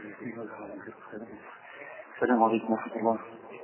السلام عليكم ورحمة الله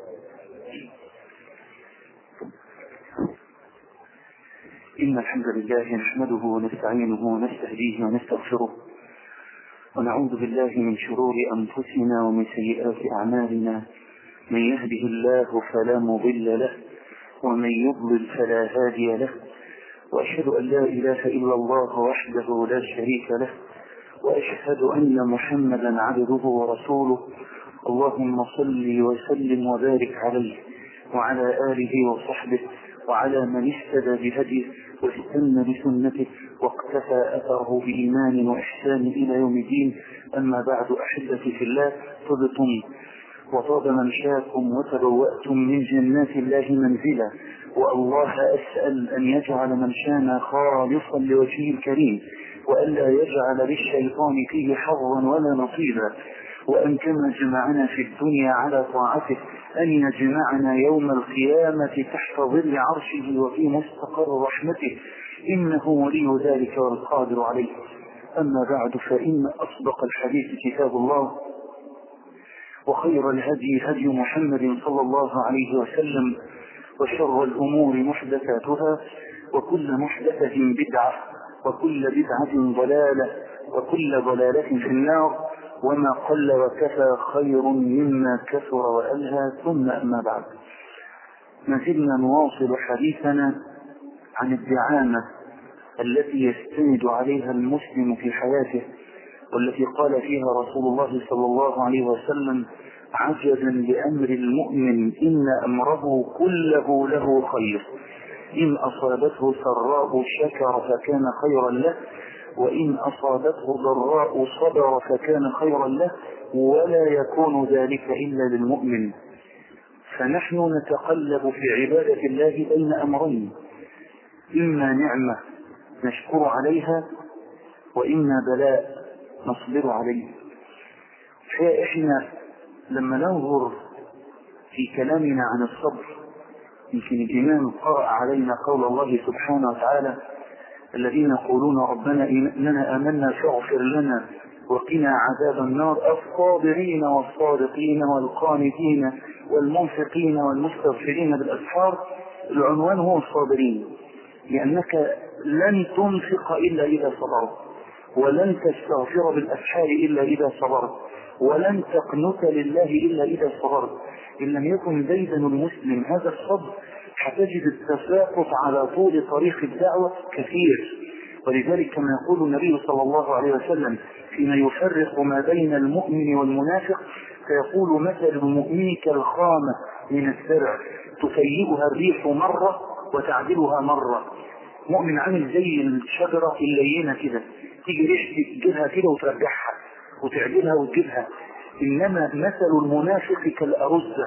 إن الحمد لله نحمده ونستعينه ونستهديه ونستغفره ونعوذ بالله من شرور أنفسنا ومن سيئات أعمالنا من يهده الله فلا مضل له ومن يضلل فلا هادي له وأشهد أن لا إله إلا الله وحده لا شريك له وأشهد أن محمدا عبده ورسوله اللهم صل وسلم وبارك عليه وعلى آله وصحبه وعلى من اهتدى بهديه واستنى بسنته واقتفى أثره بإيمان وإحسان إلى يوم الدين أما بعد أحبتي في الله طبتم وطاب ممشاكم وتبوأتم من جنات الله منزلا والله أسأل أن يجعل ممشانا خالصا لوجهه الكريم وألا يجعل للشيطان فيه حظا ولا نصيبا وأن كما جمعنا في الدنيا على طاعته أن يجمعنا يوم القيامة تحت ظل عرشه وفي مستقر رحمته إنه ولي ذلك والقادر عليه أما بعد فإن أصدق الحديث كتاب الله وخير الهدي هدي محمد صلى الله عليه وسلم وشر الأمور محدثاتها وكل محدثة بدعة وكل بدعة ضلالة وكل ضلالة في النار وما قل وكفى خير مما كثر وألهى ثم أما بعد ما زلنا نواصل حديثنا عن الدعامة التي يستند عليها المسلم في حياته والتي قال فيها رسول الله صلى الله عليه وسلم عجبا لأمر المؤمن إن أمره كله له خير إن أصابته سراء شكر فكان خيرا له وإن أصابته ضراء صبر فكان خيرا له ولا يكون ذلك إلا للمؤمن فنحن نتقلب في عبادة الله بين أمرين إما نعمة نشكر عليها وإما بلاء نصبر عليه فإحنا لما ننظر في كلامنا عن الصبر يمكن الإمام قرأ علينا قول الله سبحانه وتعالى الذين يقولون ربنا إننا آمنا فاغفر لنا وقنا عذاب النار الصابرين والصادقين والقانتين والمنفقين والمستغفرين بالأسحار العنوان هو الصابرين لأنك لن تنفق إلا إذا صبرت ولن تستغفر بالأسحار إلا إذا صبرت ولن تقنت لله إلا إذا صبرت إن لم يكن ديدن المسلم هذا الصبر هتجد التساقط على طول طريق الدعوة كثير ولذلك كما يقول النبي صلى الله عليه وسلم فيما يفرق ما بين المؤمن والمنافق فيقول مثل المؤمن كالخامة من الزرع تسيئها الريح مرة وتعدلها مرة مؤمن عامل زي الشجرة اللينة كده تيجي ريح تجيبها كده وترجعها وتعدلها وتجيبها إنما مثل المنافق كالأرزة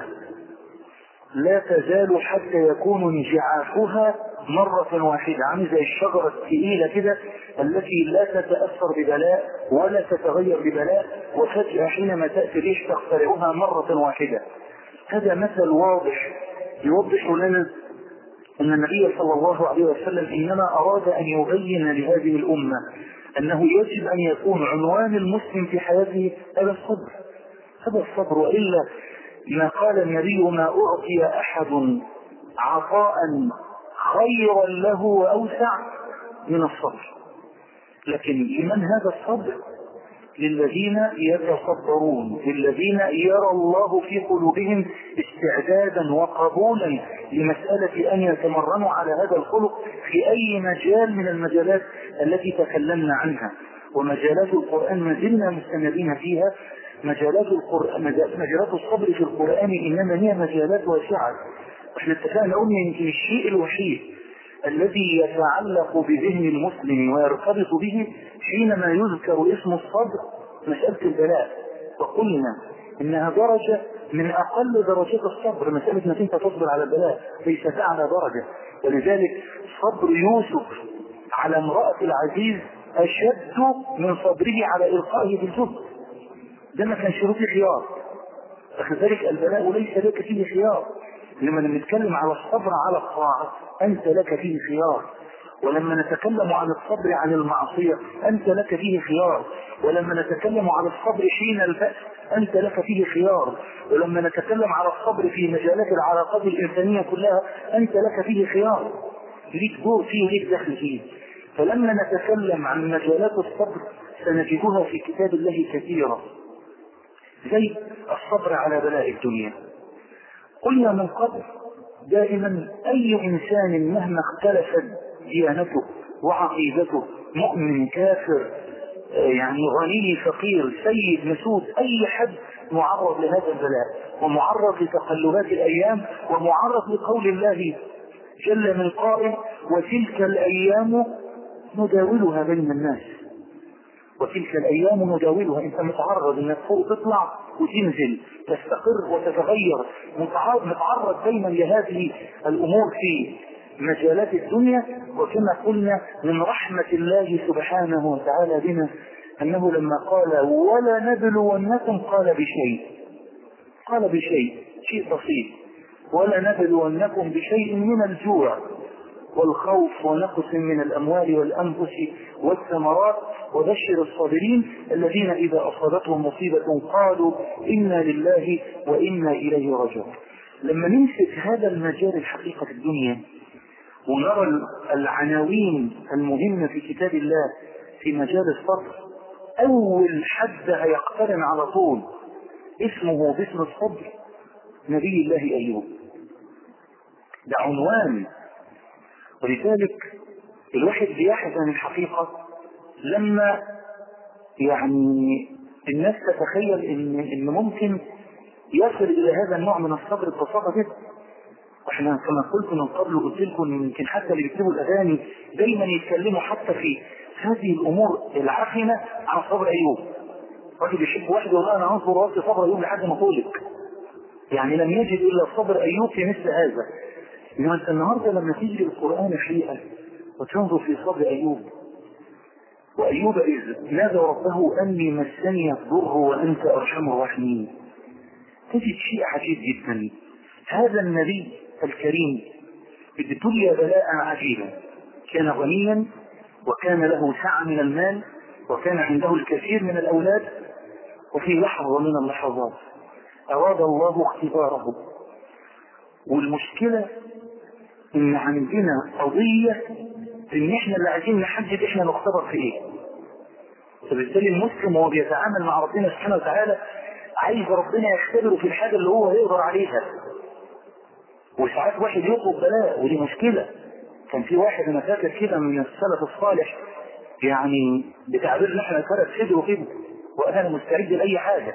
لا تزال حتى يكون انجعافها مرة واحدة عامل زي الشجرة الثقيلة كده التي لا تتأثر ببلاء ولا تتغير ببلاء وفجأة حينما تأتي ريح تخترعها مرة واحدة هذا مثل واضح يوضح لنا أن النبي صلى الله عليه وسلم إنما أراد أن يبين لهذه الأمة أنه يجب أن يكون عنوان المسلم في حياته هذا الصبر هذا الصبر وإلا ما قال النبي ما أعطي أحد عطاء خيرا له وأوسع من الصبر لكن لمن هذا الصبر للذين يتصبرون للذين يرى الله في قلوبهم استعدادا وقبولا لمسألة أن يتمرنوا على هذا الخلق في أي مجال من المجالات التي تكلمنا عنها ومجالات القرآن ما زلنا مستمرين فيها مجالات القرآن مجالات الصبر في القرآن إنما هي مجالات واسعة احنا اتفقنا قلنا يمكن الشيء الوحيد الذي يتعلق بذهن المسلم ويرتبط به حينما يذكر اسم الصبر مسألة البلاء وقلنا انها درجة من اقل درجات الصبر مسألة انك انت تصبر على البلاء ليست اعلى درجة ولذلك صبر يوسف على امرأة العزيز اشد من صبره على القائه بالجهد ده ما كان شروط خيار فكذلك البلاء ليس لك فيه خيار لما نتكلم على الصبر على الطاعة أنت لك فيه خيار ولما نتكلم عن الصبر عن المعصية أنت لك فيه خيار ولما نتكلم عن الصبر حين البأس أنت لك فيه خيار ولما نتكلم على الصبر في مجالات العلاقات الإنسانية كلها أنت لك فيه خيار ليك دور فيه وليك دخل فيه فلما نتكلم عن مجالات الصبر سنجدها في كتاب الله كثيرة زي الصبر على بلاء الدنيا قلنا من قبل دائما أي إنسان مهما اختلفت ديانته وعقيدته مؤمن كافر يعني غني فقير سيد مسود أي حد معرض لهذا البلاء ومعرض لتقلبات الأيام ومعرض لقول الله جل من قائل وتلك الأيام نداولها بين الناس وتلك الأيام نداولها أنت متعرض أنك فوق تطلع وتنزل تستقر وتتغير متعرض دايما لهذه الأمور في مجالات الدنيا وكما قلنا من رحمة الله سبحانه وتعالى بنا أنه لما قال ولا نبلونكم قال بشيء قال بشيء شيء بسيط ولا نبلونكم بشيء من الجوع والخوف ونقص من الأموال والأنفس والثمرات وبشر الصابرين الذين إذا أصابتهم مصيبة قالوا إنا لله وإنا إليه راجعون لما نمسك هذا المجال الحقيقة في الدنيا ونرى العناوين المهمة في كتاب الله في مجال الصبر أول حد هيقترن على طول اسمه باسم الصبر نبي الله أيوب ده عنوان ولذلك الواحد بيحزن الحقيقة لما يعني الناس تتخيل ان ان ممكن يصل الى هذا النوع من الصبر ببساطه كده واحنا كما قلت من قبل قلت لكم يمكن حتى اللي بيكتبوا الاغاني دايما يتكلموا حتى في هذه الامور العفنه عن صبر ايوب راجل يحب واحد يقول انا هنصبر وقت صبر ايوب لحد ما طولك يعني لم يجد الا صبر ايوب في مثل هذا انما انت النهارده لما تيجي القران الحقيقه وتنظر في صبر ايوب وايوب اذ نادى ربه اني مسني الضر وانت ارحم الراحمين تجد شيء عجيب جدا هذا النبي الكريم ابتلي بلاء عجيبا كان غنيا وكان له سعة من المال وكان عنده الكثير من الأولاد وفي لحظة من اللحظات أراد الله اختباره والمشكلة إن عندنا قضية إن إحنا اللي عايزين نحدد إحنا نختبر في إيه فبالتالي المسلم وهو بيتعامل مع ربنا سبحانه وتعالى عايز ربنا يختبره في الحاجة اللي هو يقدر عليها وساعات واحد يطلب بلاء ودي مشكلة كان في واحد انا فاكر كده من السلف الصالح يعني بتعبير احنا فرد صدره كده وانا مستعد لاي حاجة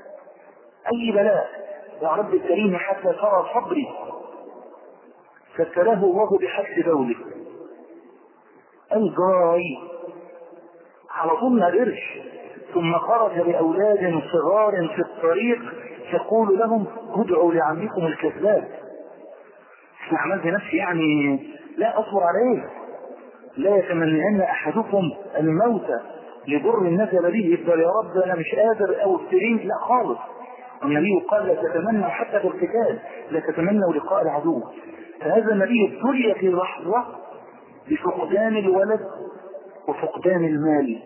اي بلاء يا رب الكريم حتى ترى صبري فابتلاه الله بحبس بوله الجاي على طول ما قدرش ثم خرج بأولاد صغار في الطريق يقول لهم ادعوا لعمكم الكذاب انا عملت نفسي يعني لا اصبر عليه لا يتمنين احدكم الموت لضر نزل به يفضل يا رب انا مش قادر او ابتليت لا خالص النبي قال لا تتمنوا حتى في القتال لا تتمنوا لقاء العدو فهذا النبي ابتلي في لحظه بفقدان الولد وفقدان المال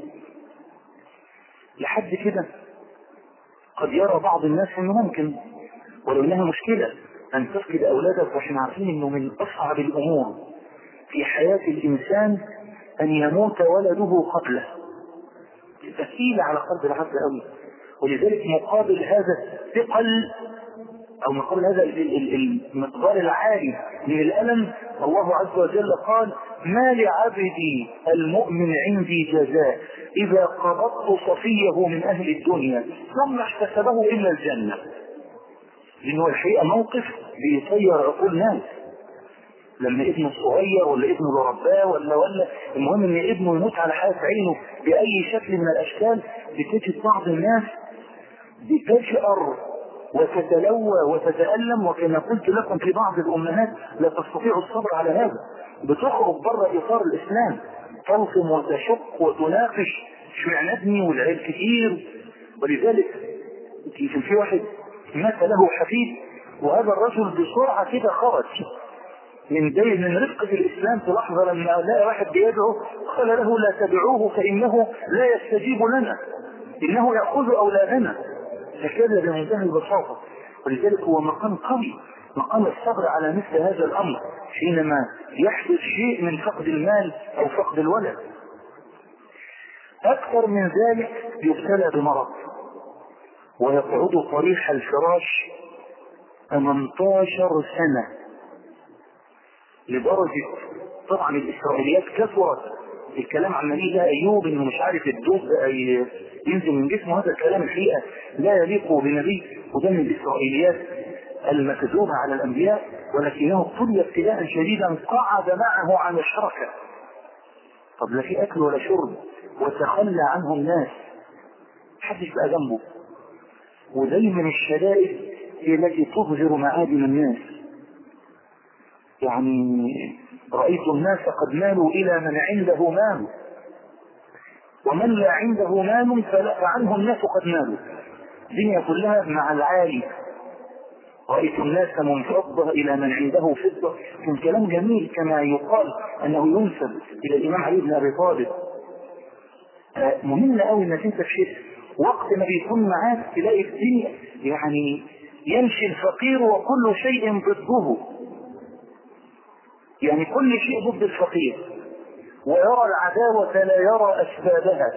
لحد كده قد يرى بعض الناس انه ممكن ولو انها مشكله ان تفقد اولادك واحنا عارفين انه من اصعب الامور في حياه الانسان ان يموت ولده قبله تثقيل على قلب العبد قوي ولذلك مقابل هذا الثقل او مقابل هذا المقدار العالي من الالم الله عز وجل قال ما لعبدي المؤمن عندي جزاء اذا قبضت صفيه من اهل الدنيا ثم احتسبه الا الجنه لانه الحقيقه موقف بيطير عقول ناس لما ابنه الصغير ولا ابنه اللي رباه ولا ولا المهم ان ابنه يموت على حاله عينه باي شكل من الاشكال بتجد بعض الناس بتجأر وتتلوى وتتألم وكما قلت لكم في بعض الأمهات لا تستطيع الصبر على هذا بتخرج بره إطار الإسلام تلطم وتشق وتناقش اشمعنى ابني والعيال كتير ولذلك يمكن في واحد مات له حفيد وهذا الرجل بسرعة كده خرج من دي من رفقة الإسلام في لحظة لما لقى واحد بيدعو قال له لا تدعوه فإنه لا يستجيب لنا إنه يأخذ أولادنا هكذا بمنتهى البساطة ولذلك هو مقام قوي مقام الصبر على مثل هذا الأمر حينما يحدث شيء من فقد المال أو فقد الولد أكثر من ذلك يبتلى بمرض ويقعد طريح الفراش 18 سنة لدرجة طبعا الإسرائيليات كثرت الكلام عن نبي أيوب إنه مش عارف الدوب ينزل من جسمه هذا الكلام الحقيقة لا يليق بنبي وده من الإسرائيليات المكذوبة على الأنبياء ولكنه ابتلي ابتلاء شديدا قعد معه عن الحركة طب لا في أكل ولا شرب وتخلى عنه الناس محدش بقى جنبه ودايما الشدائد هي التي تظهر معادن الناس يعني رأيت الناس قد مالوا إلى من عنده مال ومن لا عنده مال فعنه الناس قد مالوا الدنيا كلها مع العالي رأيت الناس منفضة إلى من عنده فضة كان كلام جميل كما يقال أنه ينسب إلى الإمام علي بن أبي طالب مهم قوي انك انت في وقت ما بيكون معاك تلاقي الدنيا يعني يمشي الفقير وكل شيء ضده يعني كل شيء ضد الفقير ويرى العداوة لا يرى أسبابها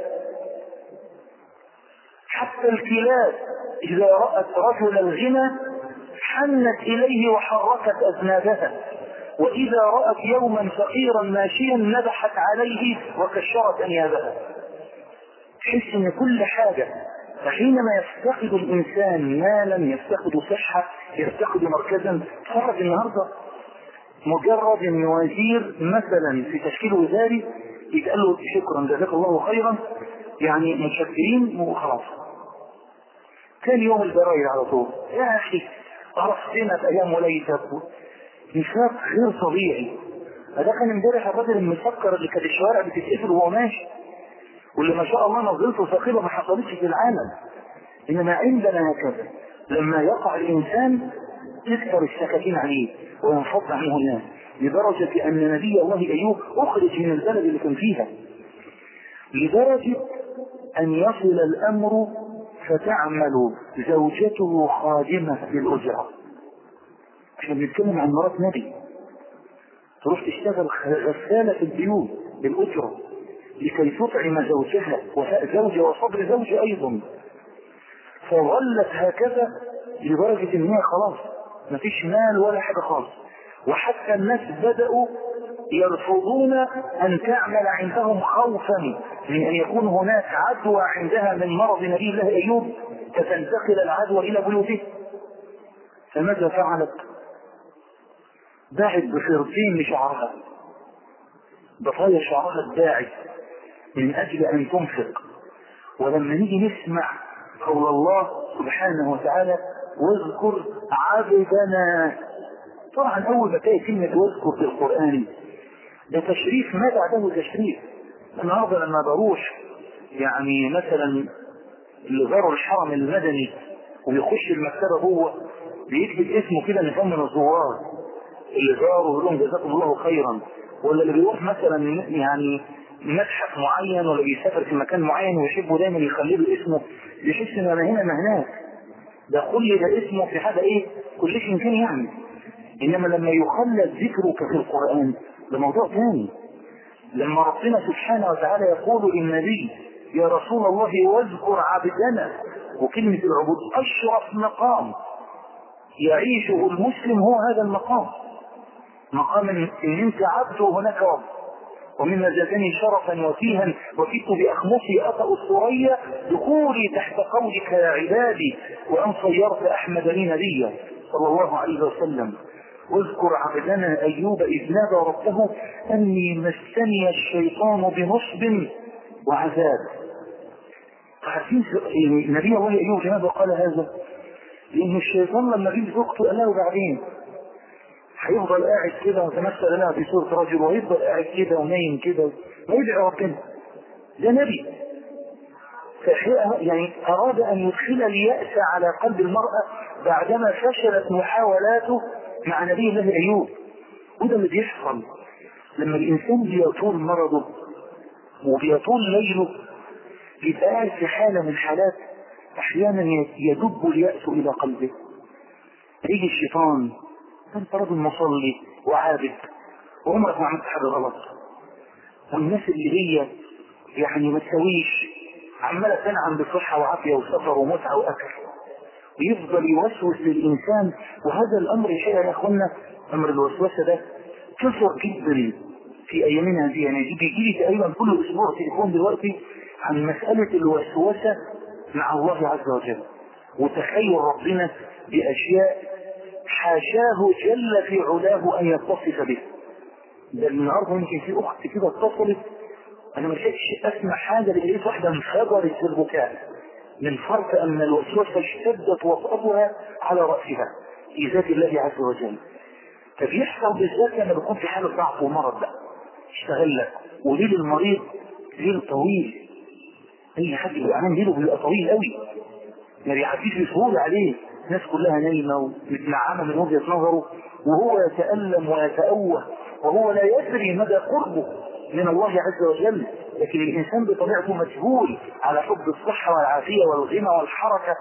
حتى الكلاب إذا رأت رجل الغنى حنت إليه وحركت أذنابها وإذا رأت يوما فقيرا ماشيا نبحت عليه وكشرت أنيابها تحس ان كل حاجة فحينما يفتقد الانسان مالا يفتقد صحة يفتقد مركزا تفرج النهاردة مجرد ان وزير مثلا في تشكيل وزاري يتقال له شكرا جزاك الله خيرا يعني متشكرين وخلاص كان يوم الجرايد على طول يا اخي عرفتنا في ايام وليتك نفاق غير طبيعي هذا كان امبارح الراجل المسكر اللي كانت الشوارع بتتقفل وهو ماشي واللي ما شاء الله نظرته ثقيلة ما حصلتش في العالم إنما عندنا هكذا لما يقع الإنسان تكثر السكاكين عليه وينفض عنه الناس لدرجة أن نبي الله أيوب أخرج من البلد اللي كان فيها لدرجة أن يصل الأمر فتعمل زوجته خادمة بالأجرة احنا بنتكلم عن مرات نبي تروح تشتغل غسالة في البيوت بالأجرة لكي تطعم زوجها وفاء زوجها وصبر زوجها أيضا فظلت هكذا لدرجة ان هي خلاص مفيش مال ولا حاجة خالص وحتى الناس بدأوا يرفضون أن تعمل عندهم خوفا من أن يكون هناك عدوى عندها من مرض نبي الله أيوب فتنتقل العدوى إلى بيوته فماذا فعلت؟ باعت بفرتين لشعرها بطايا شعرها الداعي من أجل أن تنفق ولما نيجي نسمع قول الله سبحانه وتعالى واذكر عبدنا طبعا أول ما تلاقي كلمة واذكر في القرآن ده تشريف ما بعده تشريف النهارده لما بروح يعني مثلا اللي زاروا الحرم المدني ويخش المكتبة جوه بيكتب اسمه كده نظام من الزوار اللي زاروا ويقول لهم جزاكم الله خيرا ولا اللي بيروح مثلا يعني متحف معين ولا بيسافر في مكان معين ويحبوا دايما يخليه له اسمه يحس ان انا هنا ما هناك ده كل ده اسمه في حاجه ايه كل شيء يمكن يعني انما لما يخلد ذكرك في القران ده موضوع ثاني لما ربنا سبحانه وتعالى يقول للنبي يا رسول الله واذكر عبدنا وكلمة العبود أشرف مقام يعيشه المسلم هو هذا المقام مقام ان انت عبد وهناك رب ومما زادني شرفا وفيها وكدت باخمصي اطأ الثريا دخولي تحت قولك يا عبادي وان صيرت احمد لي نبيا صلى الله عليه وسلم واذكر عبدنا ايوب اذ نادى ربه اني مسني الشيطان بنصب وعذاب عارفين نبي الله ايوب لماذا قال هذا؟ لان الشيطان لما جه زوجته قال له بعدين هيفضل قاعد كده وتمثل لها في صورة رجل ويفضل قاعد كده ونايم كده ويدعي ربنا ده نبي يعني أراد أن يدخل اليأس على قلب المرأة بعدما فشلت محاولاته مع نبي الله أيوب وده اللي بيحصل لما الانسان بيطول مرضه وبيطول ليله بيبقى قاعد في حاله من حالات احيانا يدب الياس الى قلبه يجي الشيطان انت راجل مصلي وعابد وعمرك ما عملت حاجه غلط والناس اللي هي يعني ما تسويش عماله تنعم بصحه وعافيه وسفر ومتعه واكل ويفضل يوسوس للانسان وهذا الامر شيء يا اخوانا امر الوسوسه ده كثر جدا في ايامنا دي يعني دي بيجي لي تقريبا كل اسبوع تليفون دلوقتي عن مساله الوسوسه مع الله عز وجل وتخيل ربنا باشياء حاشاه جل في علاه ان يتصف به ده النهارده يمكن في اخت كده اتصلت انا ما لحقتش اسمع حاجه لقيت واحده انفجرت في البكاء من فرط ان الوسوسه اشتدت وطأتها على راسها في ذات الله عز وجل فبيحصل بالذات لما بيكون في حاله ضعف ومرض بقى اشتغل لك وليل المريض ليل طويل اي حد يعاني ليله بيبقى طويل قوي ما بيعديش بسهوله عليه الناس كلها نايمه ومتنعمه من وجهه نظره وهو يتالم ويتأوه وهو لا يدري مدى قربه من الله عز وجل لكن الانسان بطبيعته مجهول على حب الصحه والعافيه والغنى والحركه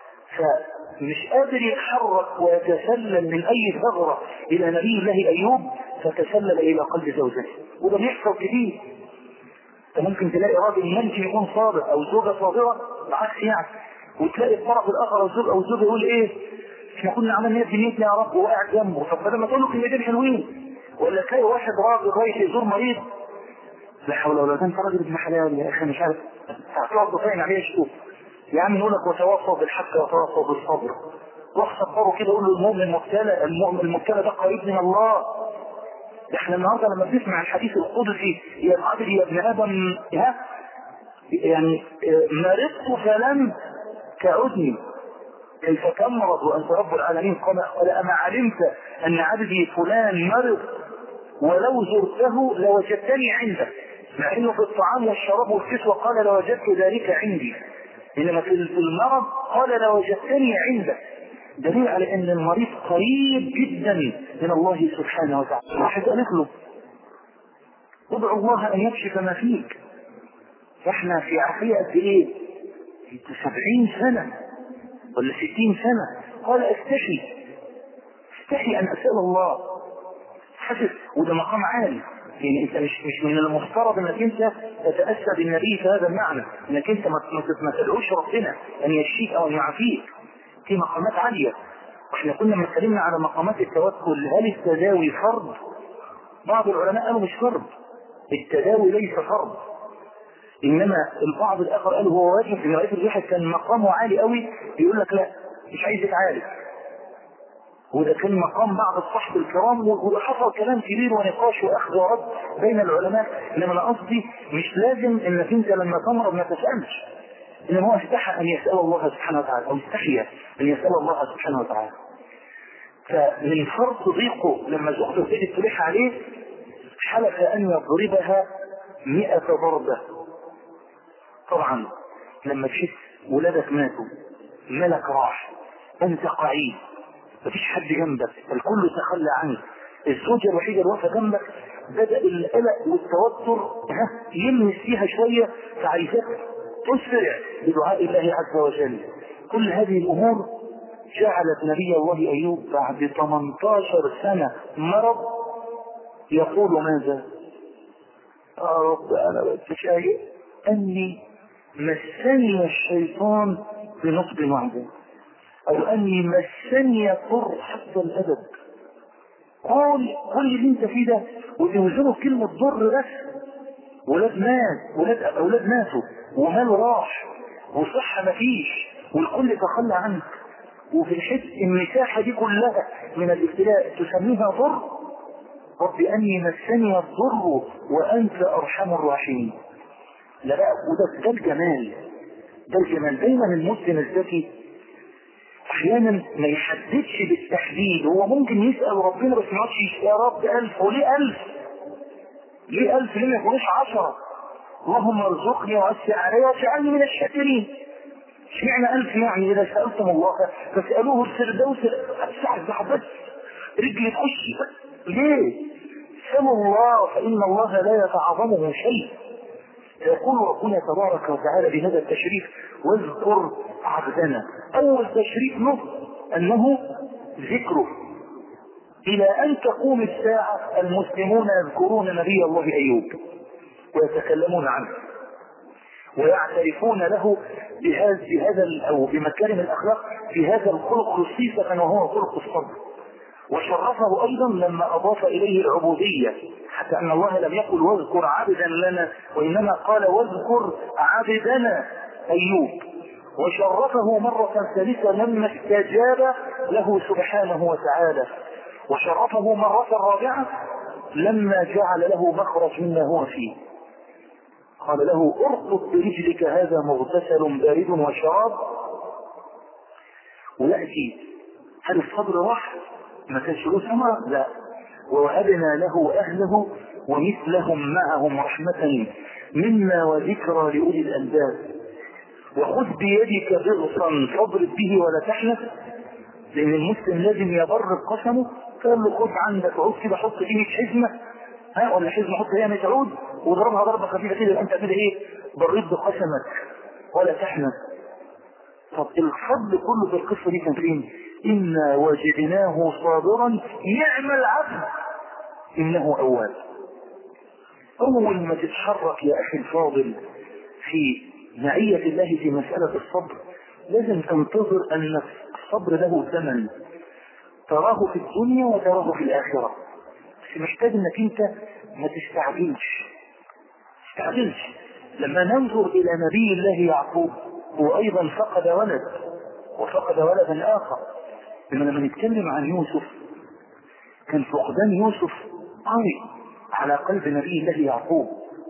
فمش قادر يتحرك ويتسلل من اي ثغره الى نبي الله ايوب فتسلل الى قلب زوجته وده بيحصل كتير انت ممكن تلاقي راجل يمكن يكون صادق او زوجه صادقه بالعكس يعني وتلاقي الطرف الاخر او الزوج او الزوجه يقول ايه احنا كنا عملنا في نيتنا يا رب وقاعد جنبه طب بدل ما تقول له كلمتين حلوين ولا تلاقي واحد راجل رايح يزور مريض لا حول ولا قوه انت راجل ابن حلال يا اخي مش عارف هتقعد تفاين عليه شوف يا عم يقول لك وتواصوا بالحق وتواصوا بالصبر روح صبره كده قول له المؤمن المبتلى المؤمن المبتلى ده قريب من الله احنا النهارده لما بنسمع الحديث القدسي يا العبد يا ابن ادم ها يعني مرضت فلم تعدني كيف تمرض وانت رب العالمين قال قال اما علمت ان عبدي فلان مرض ولو زرته لوجدتني عنده مع انه في الطعام والشراب والكسوة قال لوجدت ذلك عندي انما في المرض قال لوجدتني عنده دليل على ان المريض قريب جدا من الله سبحانه وتعالى واحد قالت له ادعو الله ان يكشف ما فيك احنا في عافية قد ايه انت سبعين سنة ولا ستين سنة قال استحي استحي ان اسأل الله حاسس وده مقام عالي يعني انت مش مش من المفترض انك انت تتاسى بالنبي في هذا المعنى انك انت ما ما تدعوش ربنا ان يشفيك او ان يعافيك في مقامات عاليه واحنا كنا لما اتكلمنا على مقامات التوكل هل التداوي فرض؟ بعض العلماء قالوا مش فرض التداوي ليس فرض انما البعض الاخر قالوا هو واجب في روايه الواحد كان مقامه عالي قوي يقول لك لا مش عايز يتعالج وده كان مقام بعض الصحب الكرام وحصل كلام كبير ونقاش واخذ ورد بين العلماء انما انا قصدي مش لازم انك انت لما تمرض ما تسالش انما هو استحى ان يسال الله سبحانه وتعالى او استحي ان يسال الله سبحانه وتعالى فمن فرط ضيقه لما زوجته ابتدت تلح عليه حلف ان يضربها مئة ضربة طبعا لما تشوف ولادك ماتوا ملك راح انت قعيد مفيش حد جنبك الكل تخلى عنك الزوجة الوحيدة اللي واقفة جنبك بدأ القلق والتوتر ها يلمس فيها شوية فعايزاك تسرع بدعاء الله عز وجل كل هذه الأمور جعلت نبي الله أيوب بعد 18 سنة مرض يقول ماذا؟ يا رب أنا بس شايف أني مسني الشيطان بنصب وعده او اني مسني الضر حتى الادب كل كل اللي انت فيه ده وتوزنه كلمة ضر بس ولاد مات ولاد اولاد ماتوا ومال راح وصحة مفيش والكل تخلى عنك وفي الحس المساحة دي كلها من الابتلاء تسميها ضر رب اني مسني الضر وانت ارحم الراحمين لا بقى وده ده الجمال ده الجمال دايما المسلم الذكي احيانا ما يحددش بالتحديد هو ممكن يسأل ربنا بس ما يقعدش يا رب ألف وليه ألف ليه ألف ليه ما يكونوش عشرة اللهم ارزقني ووسع علي واجعلني من الشاكرين اشمعنى ألف يعني إذا سألتم الله فاسألوه الفردوس الساعة بس رجلي تخش ليه؟ سلوا الله فإن الله لا يتعظمه شيء يقول ربنا تبارك وتعالى بهذا التشريف واذكر عبدنا أول تشريف له أنه ذكره إلى أن تقوم الساعة المسلمون يذكرون نبي الله أيوب ويتكلمون عنه ويعترفون له بهذا بهذا او بمكارم الاخلاق بهذا الخلق خصيصه وهو خلق الصبر وشرفه ايضا لما اضاف اليه العبوديه حتى ان الله لم يقل واذكر عبدا لنا وانما قال واذكر عبدنا ايوب وشرفه مرة ثالثة لما استجاب له سبحانه وتعالى وشرفه مرة رابعة لما جعل له مخرج مما هو فيه قال له ارقط برجلك هذا مغتسل بارد وشراب ويأتي هل الصبر راح ما كانش له ثمرة لا ووهبنا له أهله ومثلهم معهم رحمة منا وذكرى لأولي الألباب وخذ بيدك ضغصا فاضرب به ولا تحنث لأن المسلم لازم يبر بقسمه قال له خذ عندك عود كده حط فيه حزمة ها ولا حزمة حط هي 100 عود واضربها ضربة خفيفة كده انت كده ايه بريد بقسمك ولا تحنث طب الفضل كله في القصة دي كان فين إنا وجدناه صابرا نعم العبد إنه أواب أول ما تتحرك يا أخي الفاضل في معية الله في مسألة الصبر لازم تنتظر أن الصبر له ثمن تراه في الدنيا وتراه في الآخرة بس محتاج أنك أنت ما تستعجلش تستعجلش لما ننظر إلى نبي الله يعقوب هو أيضا فقد ولد وفقد ولدا آخر لما لما نتكلم عن يوسف كان فقدان يوسف قوي على قلب نبي الله يعقوب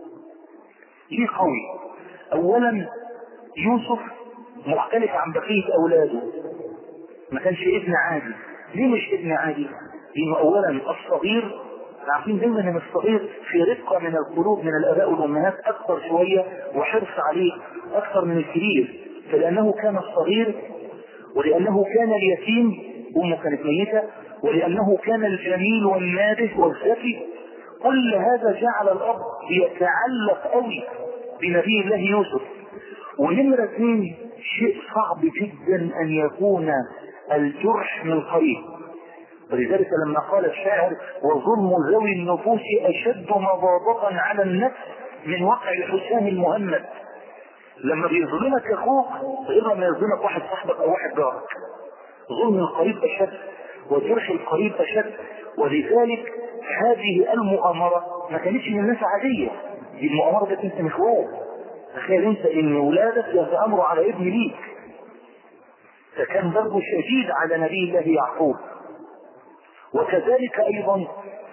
ليه قوي اولا يوسف مختلف عن بقية اولاده ما كانش ابن عادي ليه مش ابن عادي لانه اولا الصغير عارفين دايما ان الصغير في رقة من القلوب من الاباء والامهات اكثر شوية وحرص عليه اكثر من الكبير فلانه كان الصغير ولانه كان اليتيم امه كانت ميتة ولانه كان الجميل والنابه والذكي كل هذا جعل الاب يتعلق قوي بنبي الله يوسف ونمرة اثنين شيء صعب جدا ان يكون الجرح من قريب ولذلك لما قال الشاعر وظلم ذوي النفوس اشد مضاضة على النفس من وقع الحسام المهمد لما بيظلمك اخوك غير لما يظلمك واحد صاحبك او واحد جارك ظلم القريب اشد وجرح القريب اشد ولذلك هذه المؤامرة ما كانتش من الناس عادية دي المؤامرة كانت انت مخوات تخيل انت ان ولادك يتأمروا على ابن ليك فكان ضربه شديد على نبي الله يعقوب وكذلك ايضا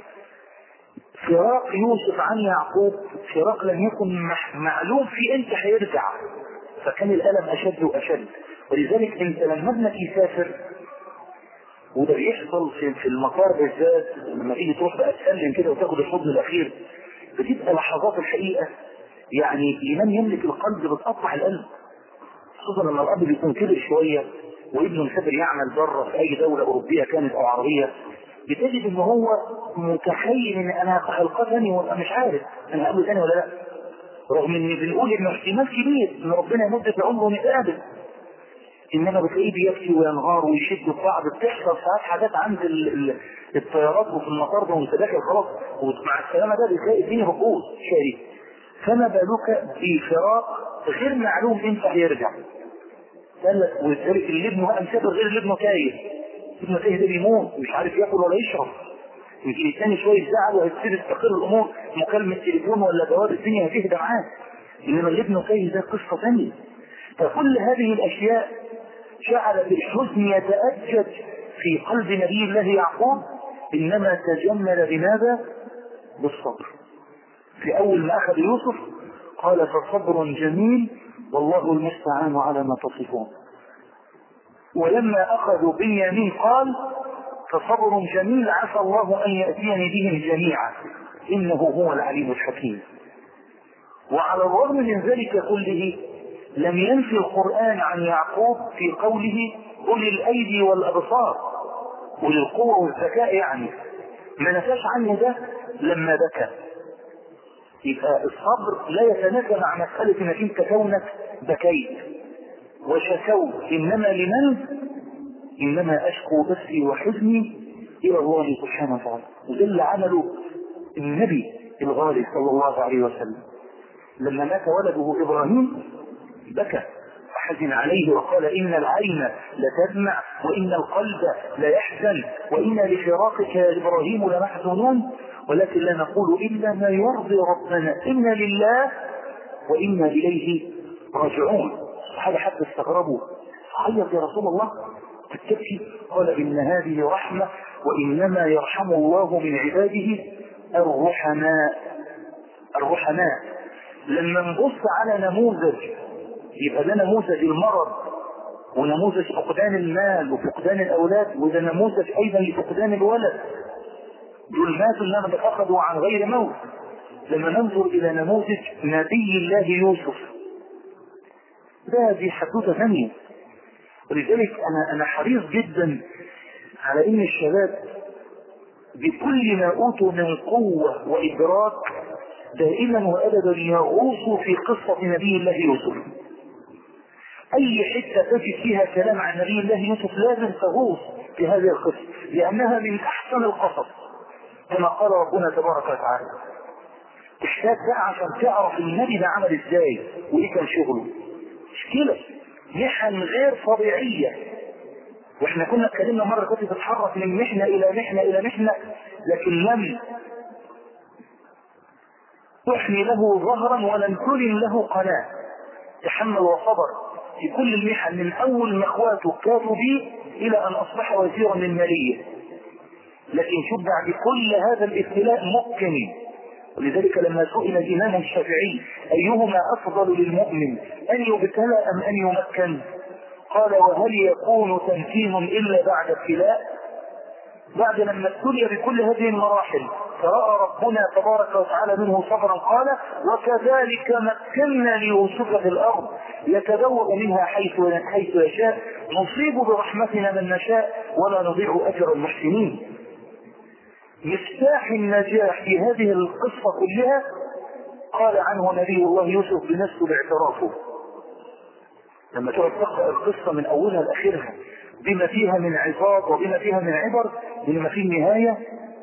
فراق يوسف عن يعقوب فراق لم يكن معلوم في امتى هيرجع فكان الالم اشد واشد ولذلك انت لما ابنك يسافر وده بيحصل في, في المطار بالذات لما تيجي تروح بقى تسلم كده وتاخد الحضن الاخير بتبقى لحظات الحقيقه يعني لمن يملك القلب بتقطع القلب خصوصا لما الاب بيكون كبر شويه وابنه مسافر يعمل بره في اي دوله اوروبيه كانت او عربيه بتجد ان هو متخيل ان انا هلقاه تاني وابقى مش عارف انا هقابله تاني ولا لا رغم ان بنقول ان احتمال كبير ان ربنا يمد في عمره ونتقابل انما بتلاقيه بيبكي وينهار ويشد في بعض بتحصل ساعات حاجات عند ال ال الطيارات وفي المطار ده وانت داخل خلاص ومع السلامه ده بتلاقي الدنيا ركوز شاري فما بالك بفراق غير معلوم امتى هيرجع ولذلك اللي ابنه بقى مسافر غير اللي ابنه تايه ابنه تايه ده بيموت ومش عارف ياكل ولا يشرب يمكن الثاني شويه زعل وهيبتدي تستقر الامور مكالمه تليفون ولا جواب الدنيا هتهدى معاه انما اللي ابنه تايه ده قصه ثانيه فكل هذه الاشياء جعل بالحزن يتأجج في قلب نبي الله يعقوب انما تجمل بماذا بالصبر في اول ما اخذ يوسف قال فصبر جميل والله المستعان على ما تصفون ولما اخذوا بنيامين قال فصبر جميل عسى الله ان ياتيني بهم جميعا انه هو العليم الحكيم وعلى الرغم من ذلك كله لم ينفي القرآن عن يعقوب في قوله أولي الأيدي والأبصار أولي القوة والذكاء يعني ما نفاش عنه ده لما بكى يبقى الصبر لا يتنافى مع مسألة انك انت كونك بكيت وشكوت انما لمن انما اشكو بثي وحزني الى الله سبحانه وتعالى وده اللي عمله النبي الغالي صلى الله عليه وسلم لما مات ولده ابراهيم بكى حزن عليه وقال إن العين لتدمع وإن القلب ليحزن وإن لفراقك يا إبراهيم لمحزونون ولكن لا نقول إلا ما يرضي ربنا إنا لله وإنا إليه راجعون الصحابة حتى استغربوا عيط يا رسول الله تبكي قال إن هذه رحمة وإنما يرحم الله من عباده الرحماء الرحماء لما نبص على نموذج يبقى ده نموذج المرض ونموذج فقدان المال وفقدان الاولاد وده نموذج ايضا لفقدان الولد دول ماتوا انما فقدوا عن غير موت لما ننظر الى نموذج نبي الله يوسف ده دي حدوته ثانيه ولذلك انا انا حريص جدا على ان الشباب بكل ما اوتوا من قوه وادراك دائما وابدا يغوصوا في قصه نبي الله يوسف اي حتة تجد فيها كلام عن نبي الله يوسف لازم تغوص في هذه القصة لانها من احسن القصص كما قال ربنا تبارك وتعالى تحتاج بقى عشان تعرف النبي ده عمل ازاي وايه كان شغله مشكلة محن غير طبيعية واحنا كنا اتكلمنا مرة كنت تتحرك من محنة الى محنة الى محنة لكن لم تحمي له ظهرا ولم تلم له قناة تحمل وصبر في كل المحن من اول ما اخواته كانوا بيه الى ان اصبح وزيرا من ماليه لكن شوف بعد كل هذا الابتلاء ممكن ولذلك لما سئل الامام الشافعي ايهما افضل للمؤمن ان يبتلى ام ان يمكن قال وهل يكون تمكين الا بعد ابتلاء بعد لما ابتلي بكل هذه المراحل فرأى ربنا تبارك وتعالى منه صبرا قال وكذلك مكنا ليوسف في الأرض يتبوأ منها حيث حيث يشاء نصيب برحمتنا من نشاء ولا نضيع أجر المحسنين مفتاح النجاح في هذه القصة كلها قال عنه نبي الله يوسف بنفسه باعترافه لما تقعد تقرأ القصة من أولها لآخرها بما فيها من عظات وبما فيها من عبر بما في النهاية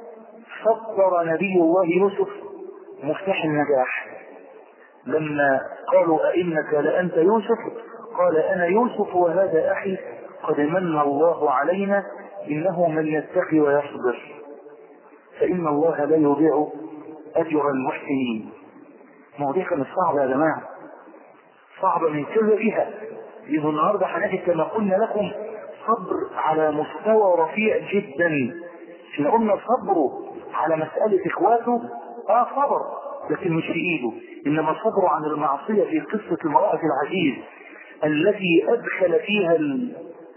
فكر نبي الله يوسف مفتاح النجاح لما قالوا أئنك لأنت يوسف قال أنا يوسف وهذا أخي قد من الله علينا إنه من يتقي ويصبر فإن الله لا يضيع أجر المحسنين مواضيع كانت صعبة يا جماعة صعبة من كل جهة إذا النهاردة هنجد كما قلنا لكم صبر على مستوى رفيع جدا احنا قلنا صبره على مسألة اخواته اه صبر لكن مش في ايده انما صبره عن المعصية في قصة المرأة العزيز التي ادخل فيها ال...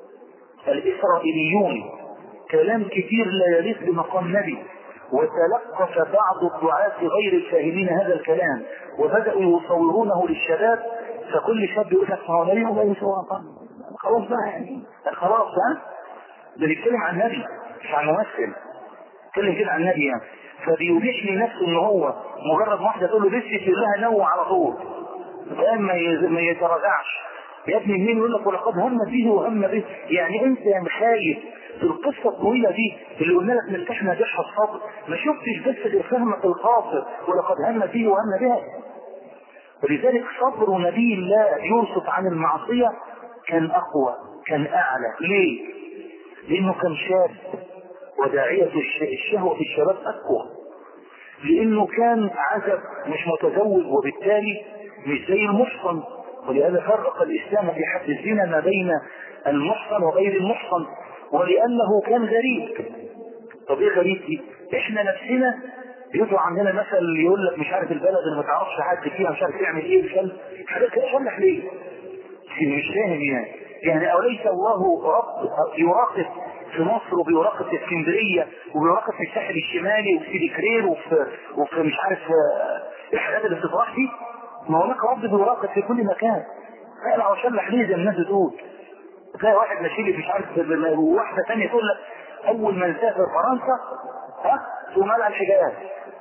الاسرائيليون كلام كثير لا يليق بمقام نبي وتلقف بعض الدعاة غير الفاهمين هذا الكلام وبدأوا يصورونه للشباب فكل شاب يقول لك هو نبي ولا يسوى خلاص بقى يعني خلاص ها ده بيتكلم عن نبي مش عن ممثل بيتكلم كده عن نبي يعني فبيوحش لنفسه ان هو مجرد واحده تقول له بس يقول لها نوع على طول فاهم ما ما يتراجعش يا ابني مين يقول لك ولقد هم به وهم به يعني انت يا خايف في القصة الطويلة دي اللي قلنا لك مفتاح نجاحها الصبر ما شفتش بس غير فهمك القاصر ولقد هم به وهم بها ولذلك صبر نبي الله يوسف عن المعصية كان أقوى كان أعلى ليه؟ لأنه كان شاب وداعية الشهوة في الشباب أقوى لأنه كان عزب مش متزوج وبالتالي مش زي المحصن ولهذا فرق الإسلام في حد الزنا ما بين المحصن وغير المحصن ولأنه كان غريب طب ايه غريب دي؟ احنا نفسنا بيطلع عندنا مثل يقول لك مش عارف البلد اللي ما تعرفش حد فيها مش عارف يعمل ايه مش حاجات كده صلح ليه؟ مش فاهم يعني يعني أوليس الله رب يراقب في مصر وبيراقب في اسكندرية وبيراقب في الساحل الشمالي وفي ديكرير وفي, وفي مش عارف الحاجات اللي بتطرح دي ما هناك رب بيراقب في كل مكان فعلا عشان ليه زي الناس بتقول تلاقي واحد ماشي مش عارف واحدة ثانية تقول لك أول ما نسافر فرنسا ها وملع الحجاب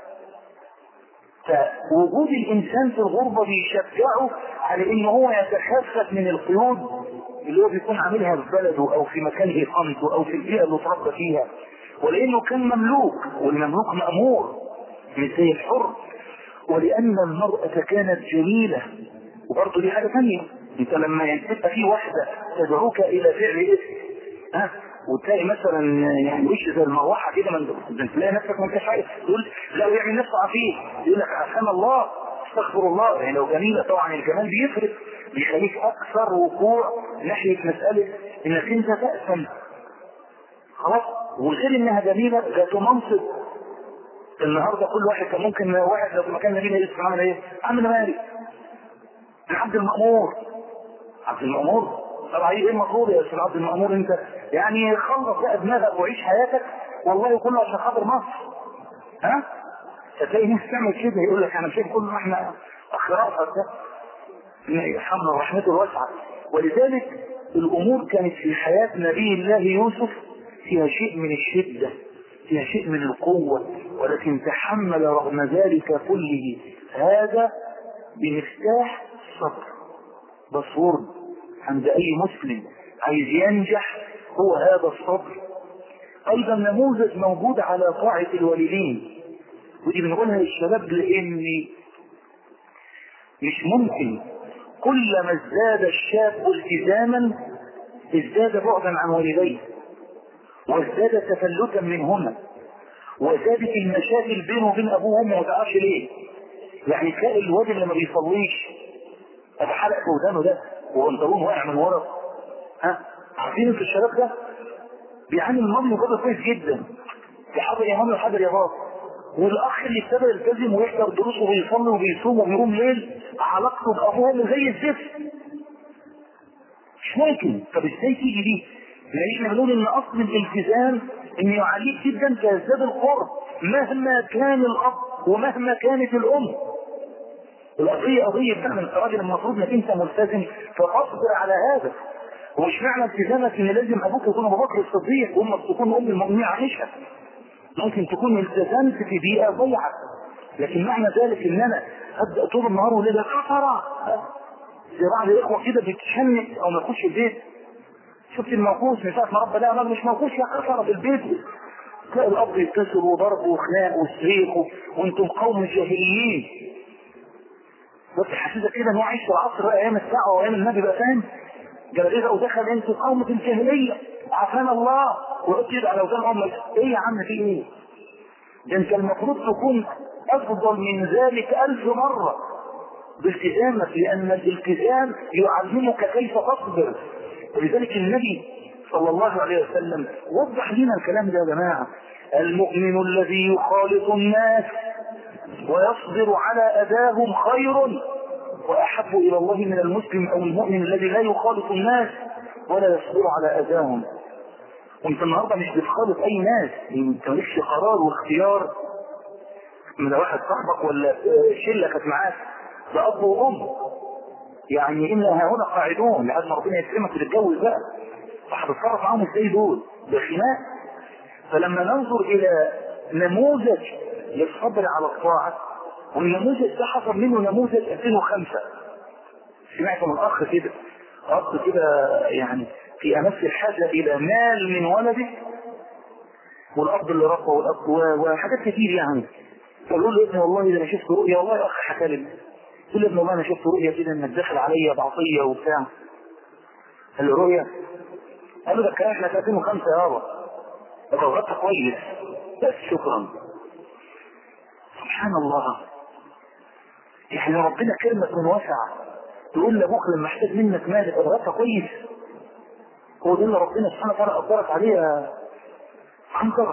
فوجود الانسان في الغربة بيشجعه على ان هو يتخفف من القيود اللي هو بيكون عاملها في بلده او في مكان اقامته او في البيئة اللي اتربى فيها ولانه كان مملوك والمملوك مأمور مش زي الحر ولان المرأة كانت جميلة وبرضه دي حاجة ثانية انت لما يبقى في واحدة تدعوك الى فعل اسم ها وتلاقي مثلا يعني وش زي المروحه كده من تلاقي نفسك ما انتش عارف تقول لا يعمل نفسه عفيف يقول لك عشان الله استغفر الله يعني لو جميله طبعا الجمال بيفرق بيخليك اكثر وقوع ناحيه مساله انك انت تأسم خلاص وغير انها جميله ذات منصب النهارده كل واحد كان ممكن واحد لو في مكان جميل يسمع عامل ايه؟ عامل مالك عبد المأمور عبد المأمور طبعا ايه المفروض يا استاذ عبد المأمور انت يعني خلص بقى دماغك وعيش حياتك والله كله عشان خاطر مصر ها فتلاقي ناس تعمل كده يقول لك انا شايف كل ما احنا اخلاق ده يرحمنا ورحمته الواسعه ولذلك الامور كانت في حياه نبي الله يوسف فيها شيء من الشده فيها شيء من القوه ولكن تحمل رغم ذلك كله هذا بمفتاح الصبر بصورد عند اي مسلم عايز ينجح هو هذا الصبر ايضا نموذج موجود على طاعة الوالدين ودي بنقولها للشباب لان مش ممكن كلما ازداد الشاب التزاما ازداد بعدا عن والديه وازداد تفلتا منهما وزادت المشاكل بينه وبين ابوه وامه ما تعرفش ليه يعني تلاقي الواد اللي ما بيصليش ابو حلق في ودانه ده وبنطلون واقع من ورا ها عارفين انتوا الشباب ده بيعاني من مامي وبابا كويس جدا يحضر يا مامي وحضر يا بابا والاخ اللي ابتدى يلتزم ويحضر دروس وبيصلي وبيصوم وبيقوم ليل علاقته بابوه اللي زي الزفت مش ممكن طب ازاي تيجي دي؟ يعني احنا بنقول ان اصل الالتزام ان يعليك جدا كذاب القرب مهما كان الاب ومهما كانت الام القضية قضية فعلا انت راجل المفروض انك انت ملتزم فاصبر على هذا ومش معنى التزامك ان لازم ابوك يكون ابو بكر الصديق وامك تكون ام المؤمنين عائشة ممكن تكون التزمت في بيئة ضيعة لكن معنى ذلك ان انا ابدا طول النهار وليلة كفرة زي بعض الاخوة كده بتشنك او ما يخش البيت شفت الموقوس من ساعة ما رب لا مش موقوس يا كفرة في البيت تلاقي الاب يتصل وضرب وخناق وصريخ وانتم قوم جاهليين بس حسيتك كده ان هو عايش في العصر ايام الساعه وايام النبي بقى فاهم جلاليه ودخل انتوا قوم الجاهليه عافانا الله وقلت يبقى لو كان امك ايه يا عم في ايه؟ ده انت المفروض تكون افضل من ذلك الف مره بالتزامك لان الالتزام يعلمك كيف تصبر ولذلك النبي صلى الله عليه وسلم وضح لنا الكلام ده يا جماعه المؤمن الذي يخالط الناس ويصبر على أذاهم خير وأحب إلى الله من المسلم أو المؤمن الذي لا يخالط الناس ولا يصبر على أذاهم وانت النهارده مش بتخالط أي ناس انت مالكش قرار واختيار من واحد صاحبك ولا شلة كانت معاك ده أب وأم يعني إن هنا قاعدون لحد ما ربنا يكرمك وتتجوز بقى فهتتصرف معاهم ازاي دول؟ ده خناق فلما ننظر إلى نموذج للصبر على الطاعة والنموذج ده حصل منه نموذج 2005 سمعت من اخ كده اخ كده يعني في امس الحاجة الى مال من ولده والاب اللي ربى والاب وحاجات كتير يعني فقالوا له ابني والله ده انا شفت رؤيا والله يا اخ حكى لي قال له ابني والله انا شفت رؤيا كده انك داخل عليا بعطيه وبتاع قال له رؤيا قال له ده الكلام احنا في 2005 يابا ده غلطت كويس بس شكرا سبحان الله يعني ربنا كلمة من وسع تقول لابوك لما احتاج منك مال اضغطها كويس هو ده اللي ربنا سبحانه وتعالى قدرك عليه عنكر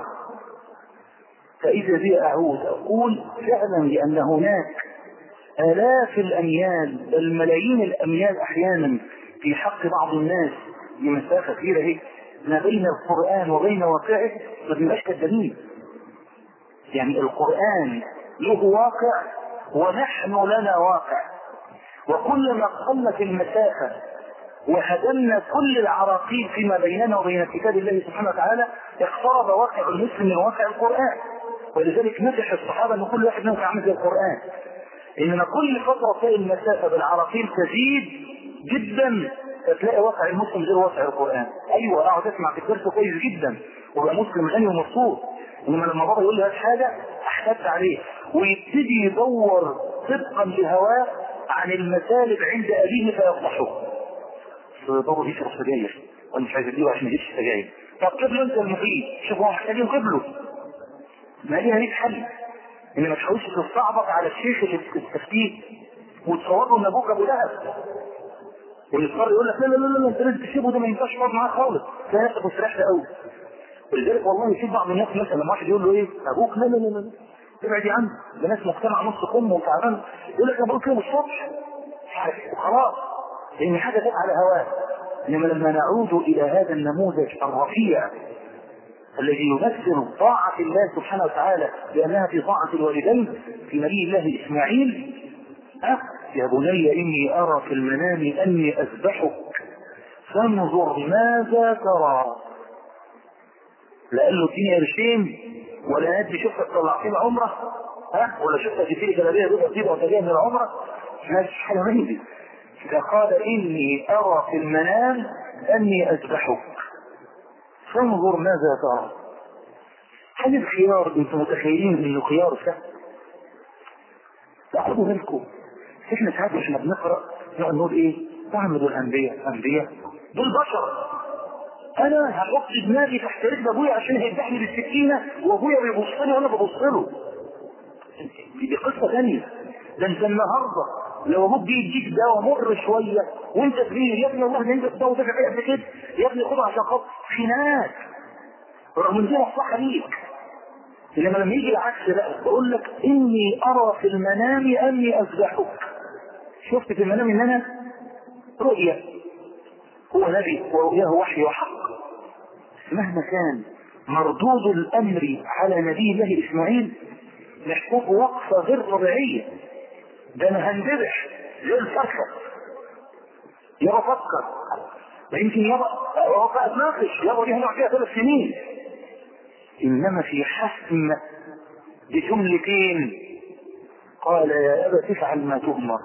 فإذا بي أعود أقول فعلا لأن هناك آلاف الأميال بل ملايين الأميال أحيانا في حق بعض الناس بمسافة كبيرة هيك ما بين القرآن وبين واقعه ما بيبقاش كالدليل يعني القرآن له واقع ونحن لنا واقع وكلما قلت المسافة وهدمنا كل العراقيل فيما بيننا وبين كتاب الله سبحانه وتعالى اقترب واقع المسلم من واقع القرآن ولذلك نجح الصحابة ان كل واحد منهم يعمل زي القرآن انما كل فترة تلاقي المسافة بالعراقيل تزيد جدا فتلاقي واقع المسلم غير واقع القرآن ايوه اقعد اسمع في الدرس كويس جدا وابقى مسلم غني ومبسوط انما لما بابا يقول لي هات حاجة احتاج عليه ويبتدي يدور طبقا لهواه عن المسالب عند ابيه فيفضحه بابا بيشرب سجاير وانا مش عايز اديه عشان ما يجيبش سجاير طب قبله انت المفيد شوف هو محتاج قبله ما ليها ليك حل ان ما تحاولش تستعبط على الشيخ اللي التفتيت وتصور له ان ابوك ابو لهب ويضطر يقول لك لا لا لا لا انت لازم تسيبه ده ما ينفعش تقعد معاه خالص تلاقي نفسك مستريح قوي ولذلك والله في بعض الناس مثلا لما واحد يقول له ايه ابوك لا لا لا لا ابعد عنه ده ناس مجتمع نص قمه وتعبان يقول لك ابوك يوم الصبح وخلاص لان حاجه جت على هواه انما لما نعود الى هذا النموذج الرفيع الذي يمثل طاعة الله سبحانه وتعالى لأنها في طاعة الوالدين في نبي الله إسماعيل أه يا بني إني أرى في المنام أني أذبحك فانظر ماذا ترى لا قال له اديني قرشين ولا هدي شفتك طلعتين عمره ها ولا شفتك تجيلي جلابيه بيضاء طيبه وتجيها من العمره مش حاجه مني فقال اني ارى في المنام اني اذبحك فانظر ماذا ترى هل الخيار انتم متخيلين انه خيار سهل خدوا بالكم احنا ساعات واحنا بنقرا نقعد نقول ايه تعمد الانبياء انبياء دول بشر انا هحط دماغي تحت رجل ابويا عشان هيذبحني بالسكينه وابويا بيبص لي وانا ببص له دي قصه ثانيه ده انت النهارده لو ابوك بيديك دواء مر شويه وانت كبير يا ابني والله ده انت الدواء ده قبل كده يا ابني خده عشان خاطر خناق رغم ان دي مصلحه ليك انما لما يجي العكس بقى بقول لك اني ارى في المنام اني اذبحك شفت في المنام ان انا رؤيا هو نبي ورؤياه وحي وحق مهما كان مردود الامر على نبي الله اسماعيل محتاج وقفه غير طبيعيه ده انا هندبح زي الفرخه يابا فكر يمكن يابا يابا اتناقش يابا دي هنقعد فيها ثلاث سنين انما في حسم بجملتين قال يا ابا تفعل ما تؤمر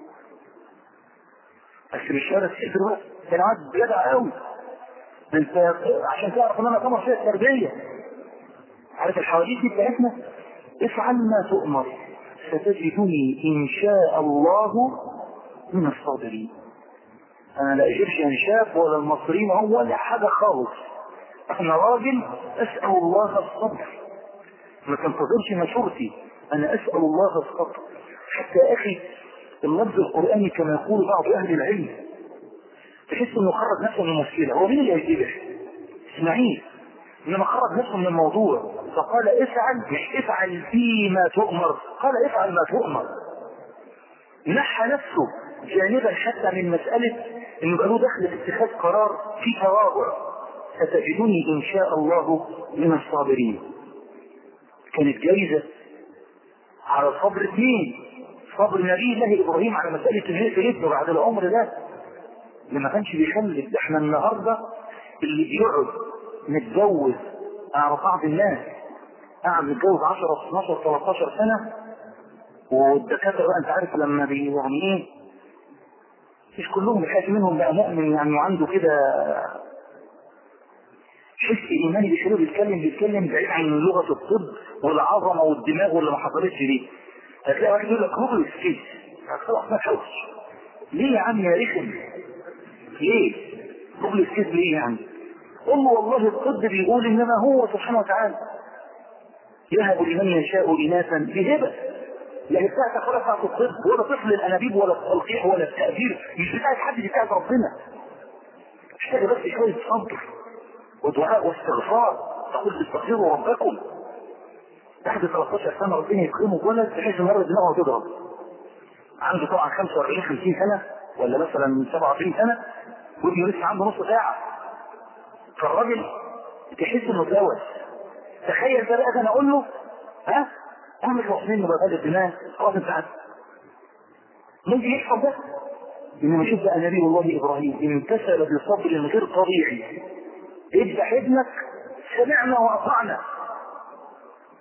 بس مش هذا السحر بقى كان عاد جدع قوي انت عشان تعرف ان انا طمر فيها التربيه عارف الحواديت دي بتاعتنا افعل ما تؤمر ستجدني ان شاء الله من الصابرين انا لا اجيبش انشاف ولا المصريين هو ولا حاجه خالص انا راجل اسال الله الصبر ما تنتظرش مشورتي انا اسال الله الصبر حتى يا اخي اللفظ القراني كما يقول بعض اهل العلم تحس انه خرج نفسه من المشكله هو مين اللي هيجيبها؟ اسماعيل انما خرج نفسه من الموضوع فقال افعل مش افعل فيما تؤمر قال افعل ما تؤمر نحى نفسه جانبا حتى من مسألة انه بقى له دخل في اتخاذ قرار في تواضع ستجدني ان شاء الله من الصابرين كانت جايزة على صبر اثنين صبر نبي الله ابراهيم على مسألة انه يقتل ابنه بعد العمر ده اللي ما كانش بيخلف ده احنا النهارده اللي بيقعد متجوز اعرف بعض الناس قاعد متجوز 10 12 13 سنه والدكاتره بقى انت عارف لما بي يعني ايه مش كلهم بحاجه منهم بقى مؤمن يعني وعنده كده حس ايماني بيشيله بيتكلم بيتكلم بعيد عن لغه الطب والعظمه والدماغ واللي ما حصلتش دي هتلاقي واحد يقول لك روبل السكيس خلاص ما تحاولش ليه يا عم يا رخم ليه روبل السكيس ليه يعني قل له والله الطب بيقول انما هو سبحانه وتعالى يهب لمن يشاء اناثا بهبه لا هي بتاعتك ولا بتاعت الطب ولا طفل الانابيب ولا التلقيح ولا التأثير مش بتاعت حد دي بتاعت ربنا محتاجه بس شويه صبر ودعاء واستغفار تقول استغفروا ربكم بعد 13 سنه ربنا يكرمه ولد بحيث ان دماغه تضرب عنده طبعا 45 50 سنه ولا مثلا 27 سنه وابنه لسه عنده نص ساعه فالراجل تحس انه اتلوث تخيل ده بقى انا اقول له ها اعمل وصلين بغل الدماغ خلاص انت عارف ممكن يحصل ده انما شوف بقى نبي الله ابراهيم امتثل بصبر غير طبيعي اذبح ابنك سمعنا واطعنا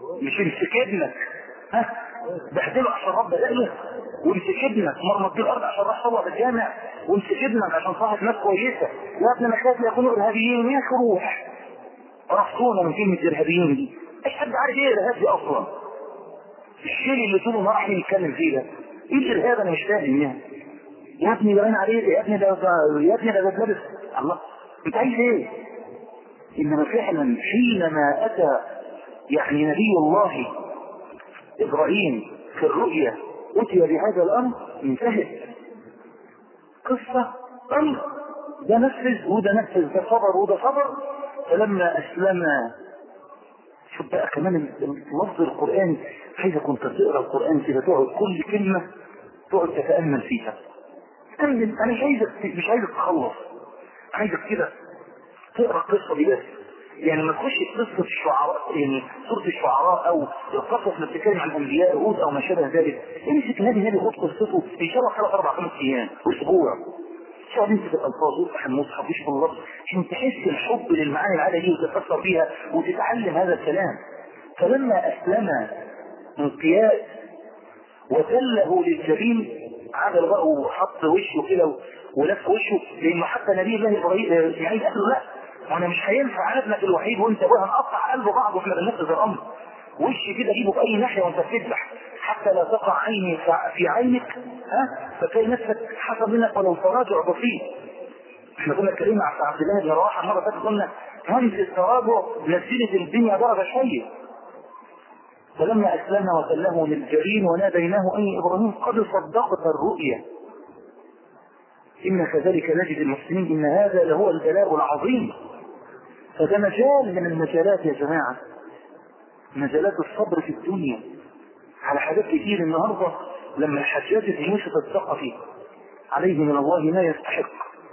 مش امسك ابنك ها بهدله عشان رب دقله وامسك ابنك مرمط بيه الارض عشان راح صلى في الجامع وامسك ابنك عشان صاحب ناس كويسه يا ابن انا خايف يكونوا ارهابيين يا اخي روح رفضونا من كلمه ارهابيين دي ايش حد عارف ايه الارهاب دي اصلا الشيء اللي طول النهار احنا بنتكلم فيه ده ايه الارهاب انا مش فاهم يعني يا ابني باين عليك يا ابني ده ده- يا ابني ده ده لابس الله انت عايز ايه؟ انما فعلا حينما اتى يعني نبي الله ابراهيم في الرؤيا اتي بهذا الامر انتهت قصه امر ده نفذ وده نفذ ده صبر وده صبر فلما اسلم شوف بقى كمان اللفظ القرآني عايزك كنت تقرا القرآن كده تقعد كل كلمة تقعد تتأمل فيها تأمل أنا مش عايزك مش عايزك تخلص عايزك كده تقرا القصة دي بس يعني ما تخش في قصة الشعراء يعني سورة الشعراء أو القصص اللي بتتكلم عن الأنبياء هود أو ما شابه ذلك امسك نادي نادي خد قصته إن شاء الله ثلاث أربع خمس أيام أسبوع تقعد امسك الألفاظ وافتح المصحف واشوف اللفظ عشان تحس الحب للمعاني العالية دي وتتأثر بيها وتتعلم هذا الكلام فلما أسلم انقياد وتله للجبين عمل بقى وحط وشه كده ولف وشه لانه حتى نبي الله ابراهيم اسماعيل قال له لا انا مش هينفع ابنك الوحيد وانت ابوها نقطع قلب بعض واحنا بننفذ الامر وش كده جيبه في اي ناحيه وانت بتذبح حتى لا تقع عيني في عينك ها فتلاقي نفسك حصل منك ولو تراجع بسيط احنا كنا اتكلمنا عن عبد الله بن رواحه المره اللي فاتت قلنا همزه التراجع نزلت الدنيا درجه شويه فلما أسلم وسلمه للجبين وناديناه أي إبراهيم قد صدقت الرؤيا إن كذلك نجد المسلمين إن هذا لهو البلاء العظيم فده مجال من المجالات يا جماعة مجالات الصبر في الدنيا على حاجات كتير النهاردة لما الحجاج بن يوسف الثقفي عليه من الله ما يستحق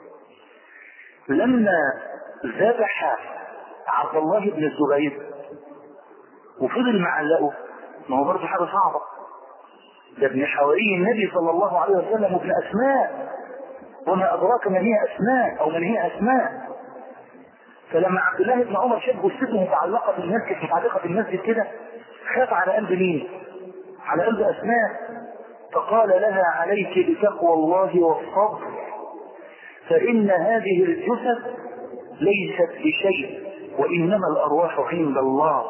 لما ذبح عبد الله بن الزبير وفضل معلقه ما هو برضه حاجه صعبه ده ابن حواري النبي صلى الله عليه وسلم ابن اسماء وما ادراك من هي اسماء او من هي اسماء فلما عبد الله بن عمر شاف جثته متعلقه في المسجد متعلقه في المسجد كده خاف على قلب مين؟ على قلب اسماء فقال لها عليك بتقوى الله والصبر فان هذه الجثث ليست بشيء وانما الارواح عند الله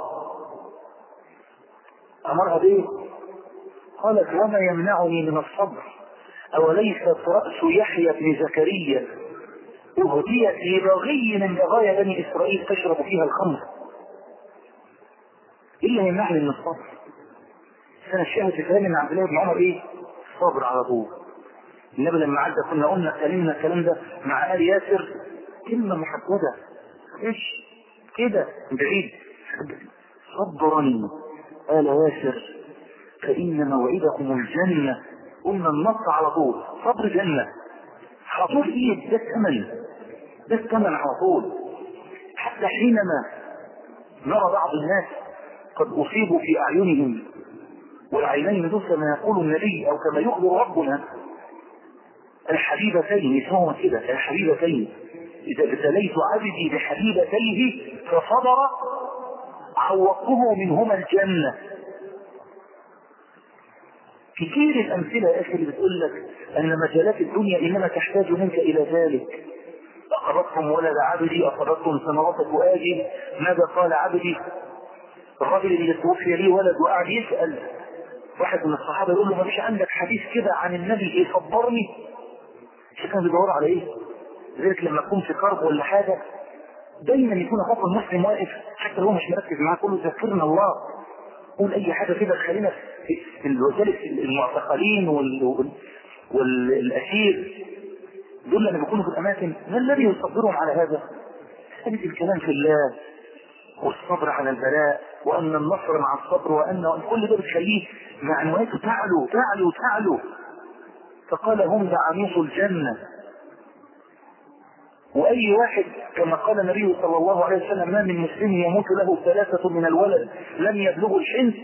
أمرها بإيه؟ قالت وما يمنعني من الصبر أوليست رأس يحيى بن زكريا أهديت لبغي من بغايا بني إسرائيل تشرب فيها الخمر إيه اللي يمنعني من الصبر؟ سنة الشاهد في كلام عبد الله بن عمر إيه؟ صبر على طول النبي لما عدى كنا قلنا كلمنا الكلام ده مع آل ياسر كلمة محددة إيش؟ كده بعيد صبرا قال ياسر فإن موعدكم الجنة قلنا النص على طول صبر جنة على طول إيه ده الثمن ده الثمن على طول حتى حينما نرى بعض الناس قد أصيبوا في أعينهم والعينين دول كما يقول النبي أو كما يخبر ربنا الحبيبتين اسمهما كده الحبيبتين إذا ابتليت عبدي بحبيبتيه فصبر عوضته منهما الجنة كثير الأمثلة يا أخي اللي بتقول لك أن مجالات الدنيا إنما تحتاج منك إلى ذلك أقرضتم ولد عبدي أقرضتم ثمرات فؤادي ماذا قال عبدي الرجل اللي توفي لي ولد وقعد يسأل واحد من الصحابة يقول له ما فيش عندك حديث كده عن النبي يصبرني شو كان بيدور على ايه؟ لذلك لما تكون في كرب ولا حاجة دايما يكون اخوك المسلم واقف حتى لو مش مركز معاه كله ذكرنا الله قول اي حاجه كده تخلينا في وذلك المعتقلين وال... والاسير دول لما بيكونوا في الاماكن ما الذي يصبرهم على هذا؟ ثابت الكلام في الله والصبر على البلاء وان النصر مع الصبر وان كل ده بتخليه معنوياته تعلو تعلو تعلو فقال هم لعميق الجنه واي واحد كما قال النبي صلى الله عليه وسلم ما من مسلم يموت له ثلاثة من الولد لم يبلغوا الحنس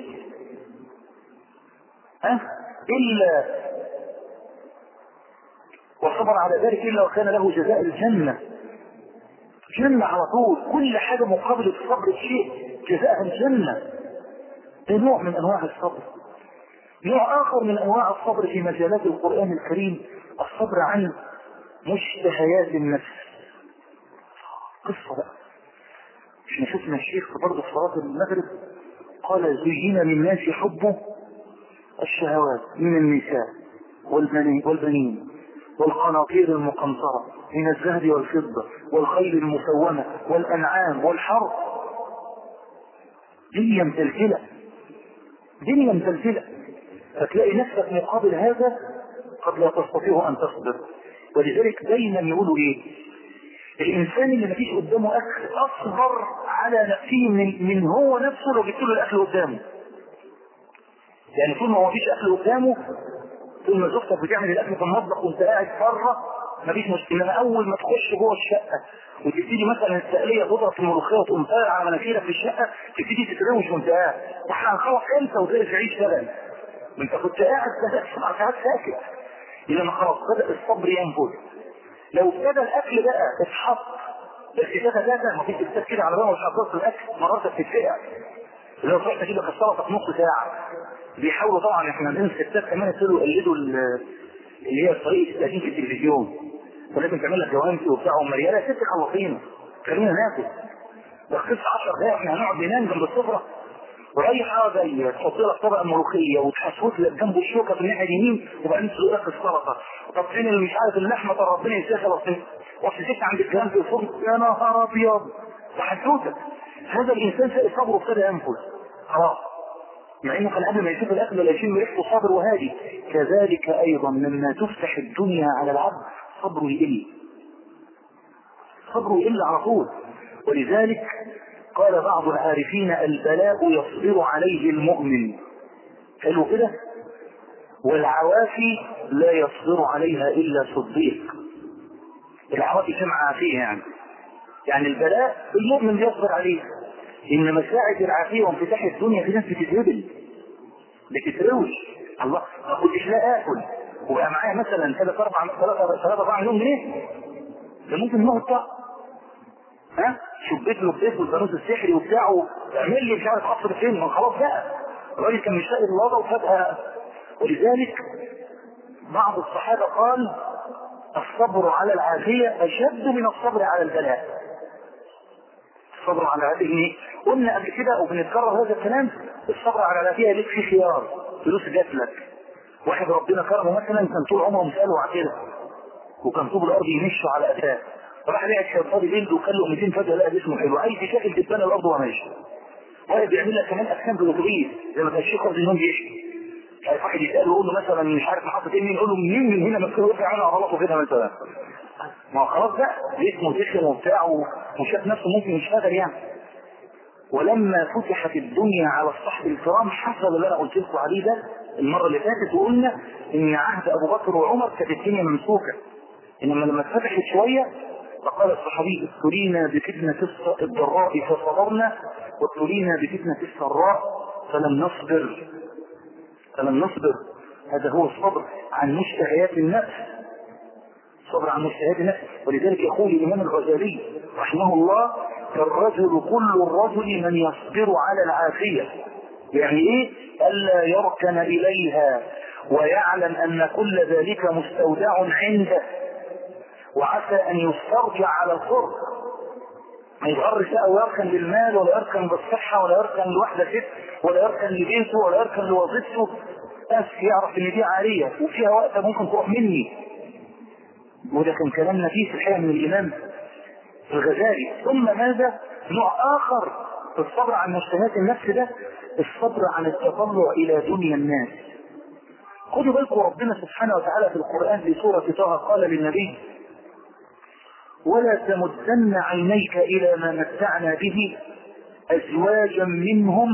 أه؟ إلا وصبر على ذلك إلا وكان له جزاء الجنة جنة على طول كل حاجة مقابل الصبر شيء جزاءها الجنة ده نوع من انواع الصبر نوع اخر من انواع الصبر في مجالات القرآن الكريم الصبر عن مشتهيات النفس قصة بقى احنا شفنا الشيخ برضه في صلاة المغرب قال زين للناس حب الشهوات من النساء والبنين, والبنين والقناطير المقنطرة من الذهب والفضة والخيل المسومة والأنعام والحرث دنيا متلتلة دنيا متلتلة فتلاقي نفسك مقابل هذا قد لا تستطيع أن تصبر ولذلك دايما يقولوا ايه الانسان اللي مفيش قدامه اكل اصبر على نفسه من, من هو نفسه لو جبت له الاكل قدامه يعني طول ما هو مفيش اكل قدامه طول ما زوجتك بتعمل الاكل في المطبخ وانت قاعد بره مفيش مشكله انما اول ما تخش جوه الشقه وتبتدي مثلا التقليه تضرب في الملوخيه وتقوم طالع على مناخيرك في الشقه تبتدي تتروش وانت قاعد واحنا هنخلص امتى وتلاقي تعيش شغل ما انت كنت قاعد سبع ساعات ساكت لما خلاص بدا الصبر ينفذ لو ابتدى الاكل بقى اتحط بس كده كده ما فيش تستاذ كده على بقى مش هتبص الاكل مرات بتتفقع لو رحت تجيب لك السلطه في نص ساعه بيحاولوا طبعا احنا عندنا الستات كمان يبتدوا يقلدوا اللي هي طريقه التقديم في التلفزيون ولازم تعمل لك جوانتي وبتاع ومليانه يا ست خلصينا خلينا ناكل بس 10 دقايق احنا هنقعد ننام جنب السفره واي حاجه زي تحط لك طبق ملوخيه وتحسوس لك جنبه الشوكه في الناحيه اليمين وبعدين تسلق لك السلطه طب فين اللي مش عارف اللحمه طب ربنا يسهل اصل واصل ست عند الكلام في الفرن يا نهار ابيض وحدوته هذا الانسان سائل صبره ابتدى ينفذ خلاص مع انه كان قبل ما يشوف الاكل ولا يشم ريحته صابر وهادي كذلك ايضا لما تفتح الدنيا على العبد صبره يقل صبره يقل على طول ولذلك قال بعض العارفين البلاء يصبر عليه المؤمن قالوا كده والعوافي لا يصبر عليها الا صديق العوافي جمع عافيه يعني يعني البلاء المؤمن بيصبر عليه انما ساعة العافية وانفتاح الدنيا في ناس بتتهبل بتتروش الله ما كنتش لا اكل وبقى معايا مثلا ثلاث اربع ثلاث ثلاث اربع مليون جنيه ده ممكن نقطة ها شبيت له البيت والفانوس السحري وبتاعه اعمل لي مش عارف اصرف فين ما خلاص بقى الراجل كان مش لاقي الوضع وفجأة ولذلك بعض الصحابة قال الصبر على العافية أشد من الصبر على البلاء الصبر على هذه قلنا قبل كده وبنتكرر هذا الكلام الصبر على العافية ليك في خيار فلوس جات لك واحد ربنا كرمه مثلا كان طول عمره مسأله عقيدة وكان طوب الأرض يمشوا على أساس راح لقى الشيطان جلده وكان له 200 فجأة لقى جسمه حلو عايز يشكل دبان الأرض وماشي واحد بيعمل لك كمان أجسام في الأتوبيس زي ما كان الشيخ عبد النوم بيشكي عارف واحد يسأله يقول له مثلا مش عارف محطة ايه مين يقول له مين من هنا مكتوب يرجع عنها غلطه كده مثلا ما هو خلاص بقى جسمه دخل وبتاع وشاف نفسه ممكن يشتغل يعني ولما فتحت الدنيا على الصحب الكرام حصل اللي انا قلت لكم عليه ده المره اللي فاتت وقلنا ان عهد ابو بكر وعمر كانت الدنيا ممسوكه انما لما اتفتحت شويه فقال الصحابي ابتلينا بفتنه الضراء فصبرنا وابتلينا بفتنه السراء فلم نصبر فلم نصبر هذا هو الصبر عن مشتهيات النفس الصبر عن مشتهيات النفس ولذلك يقول الامام الغزالي رحمه الله الرجل كل الرجل من يصبر على العافية يعني ايه الا يركن اليها ويعلم ان كل ذلك مستودع عنده وعسى ان يسترجع على القرب ما يتغرش بقى ويركن للمال ولا يركن بالصحة ولا يركن لوحدة ست ولا يركن لبيته ولا يركن لوظيفته بس يعرف ان دي عارية وفيها وقت ممكن تروح مني وده كان كلام نفيس الحقيقة من الإمام الغزالي ثم ماذا نوع آخر في الصبر عن مشتهيات النفس ده الصبر عن التطلع إلى دنيا الناس خدوا بالكم ربنا سبحانه وتعالى في القرآن في سورة طه قال للنبي ولا تمدن عينيك إلى ما متعنا به أزواجا منهم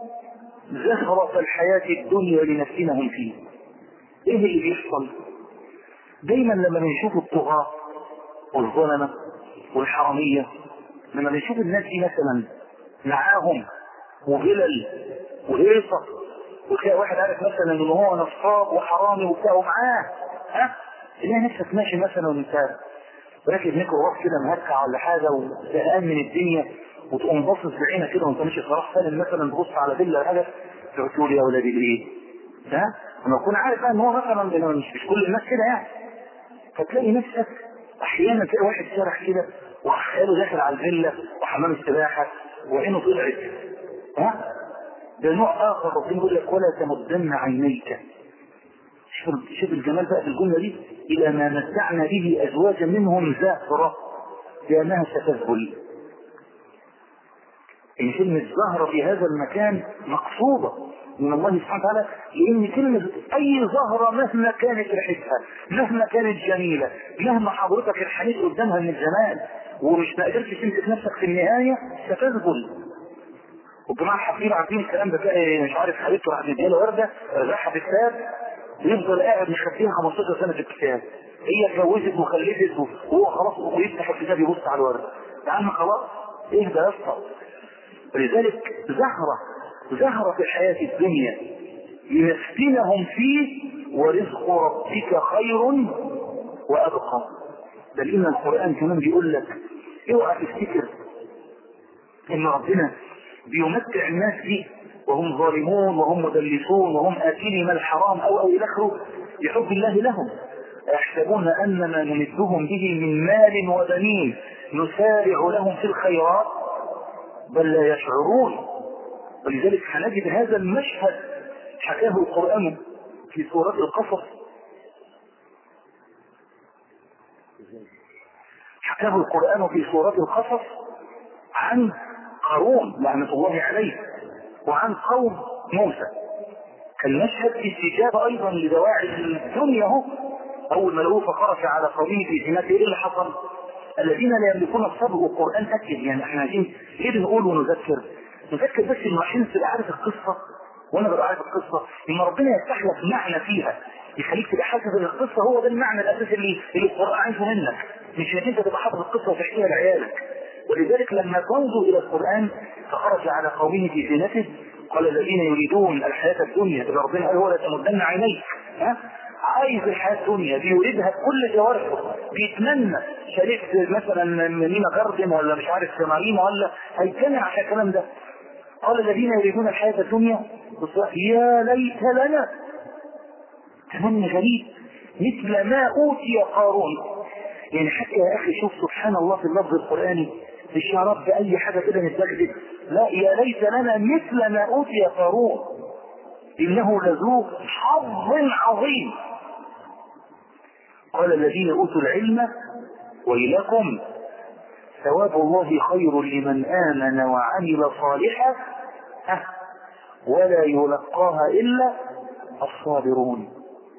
زهرة الحياة الدنيا لنفتنهم فيه إيه اللي بيحصل دايما لما بنشوف الطغاة والظلمة والحرامية لما بنشوف الناس دي مثلا معاهم وغلل وهيصة وتلاقي واحد عارف مثلا ان هو نصاب وحرامي وبتاع ومعاه ها تلاقي نفسك ماشي مثلا وانت راكب ميكروباص كده مهكع ولا حاجه وزهقان من الدنيا وتقوم باصص بعينك كده وانت ماشي صلاح سالم مثلا تبص على فيلا ولا حاجه تقول يا ولادي ايه؟ ده انا اكون عارف بقى ان هو مثلا مش, مش كل الناس كده يعني فتلاقي نفسك احيانا تلاقي واحد سرح كده وخياله داخل على الفيلا وحمام السباحه وعينه طلعت ها ده نوع اخر ربنا يقول لك ولا تمدن عينيك شوف شوف الجمال بقى في الجمله دي الى ما متعنا به ازواجا منهم زهره لانها ستذهل ان كلمه زهره في هذا المكان مقصوده من الله سبحانه وتعالى لان كلمه اي زهره مهما كانت ريحتها مهما كانت جميله مهما حضرتك انحنيت قدامها من الجمال ومش ما قدرتش تمسك نفسك في النهايه ستذهل والجماعه الحاكمين عارفين الكلام ده تلاقي مش عارف حبيبته راح تديها له ورده رزعها في كتاب يفضل قاعد مخبيها 15 سنه في الكتاب هي اتجوزت وخلفت وهو خلاص ويفتح الكتاب يبص على الورده يا عم خلاص اهدى يا اسطى ولذلك زهره زهره في الحياه الدنيا لنفتنهم فيه ورزق ربك خير وابقى بل ان القران كمان بيقول لك اوعى تفتكر ان ربنا بيمتع الناس دي وهم ظالمون وهم مدلسون وهم آكلي من الحرام أو أو إلى آخره بحب الله لهم يحسبون أن ما نمدهم به من مال وبنين نسارع لهم في الخيرات بل لا يشعرون ولذلك هنجد هذا المشهد حكاه القرآن في سورة القصص حكاه القرآن في سورة القصص عن قارون لعنة الله عليه وعن قوم موسى المشهد في استجابة أيضا لدواعي الدنيا اهو أول ما لقوه فخرج على قومه في زينته إيه اللي حصل؟ الذين لا يملكون الصبر والقرآن أكد يعني احنا عايزين ليه بنقول ونذكر؟ نذكر بس إنه عشان تبقى عارف القصة وأنا ببقى عارف القصة إن ربنا يفتح لك معنى فيها يخليك تبقى حاسس ان القصه هو ده المعنى الاساسي اللي اللي القران عايزه منك مش انك انت تبقى حافظ القصه وتحكيها لعيالك ولذلك لما تنظر الى القران فخرج على قومه في زينته قال الذين يريدون الحياه الدنيا اللي ربنا قال ولا تمدن عينيك ها عايز الحياه الدنيا بيريدها بكل جوارحه بيتمنى شريك مثلا مينا جاردن ولا مش عارف مارينا ولا هيتكلم عشان الكلام ده قال الذين يريدون الحياه الدنيا يا ليت لنا تمني غريب مثل ما اوتي قارون يعني حتى يا اخي شوف سبحان الله في اللفظ القراني مش يا رب اي حاجه كده نتدغدغ لا يا ليت لنا مثل ما اوتي قارون انه لذو حظ عظيم قال الذين اوتوا العلم ويلكم ثواب الله خير لمن امن وعمل صالحا أه ولا يلقاها الا الصابرون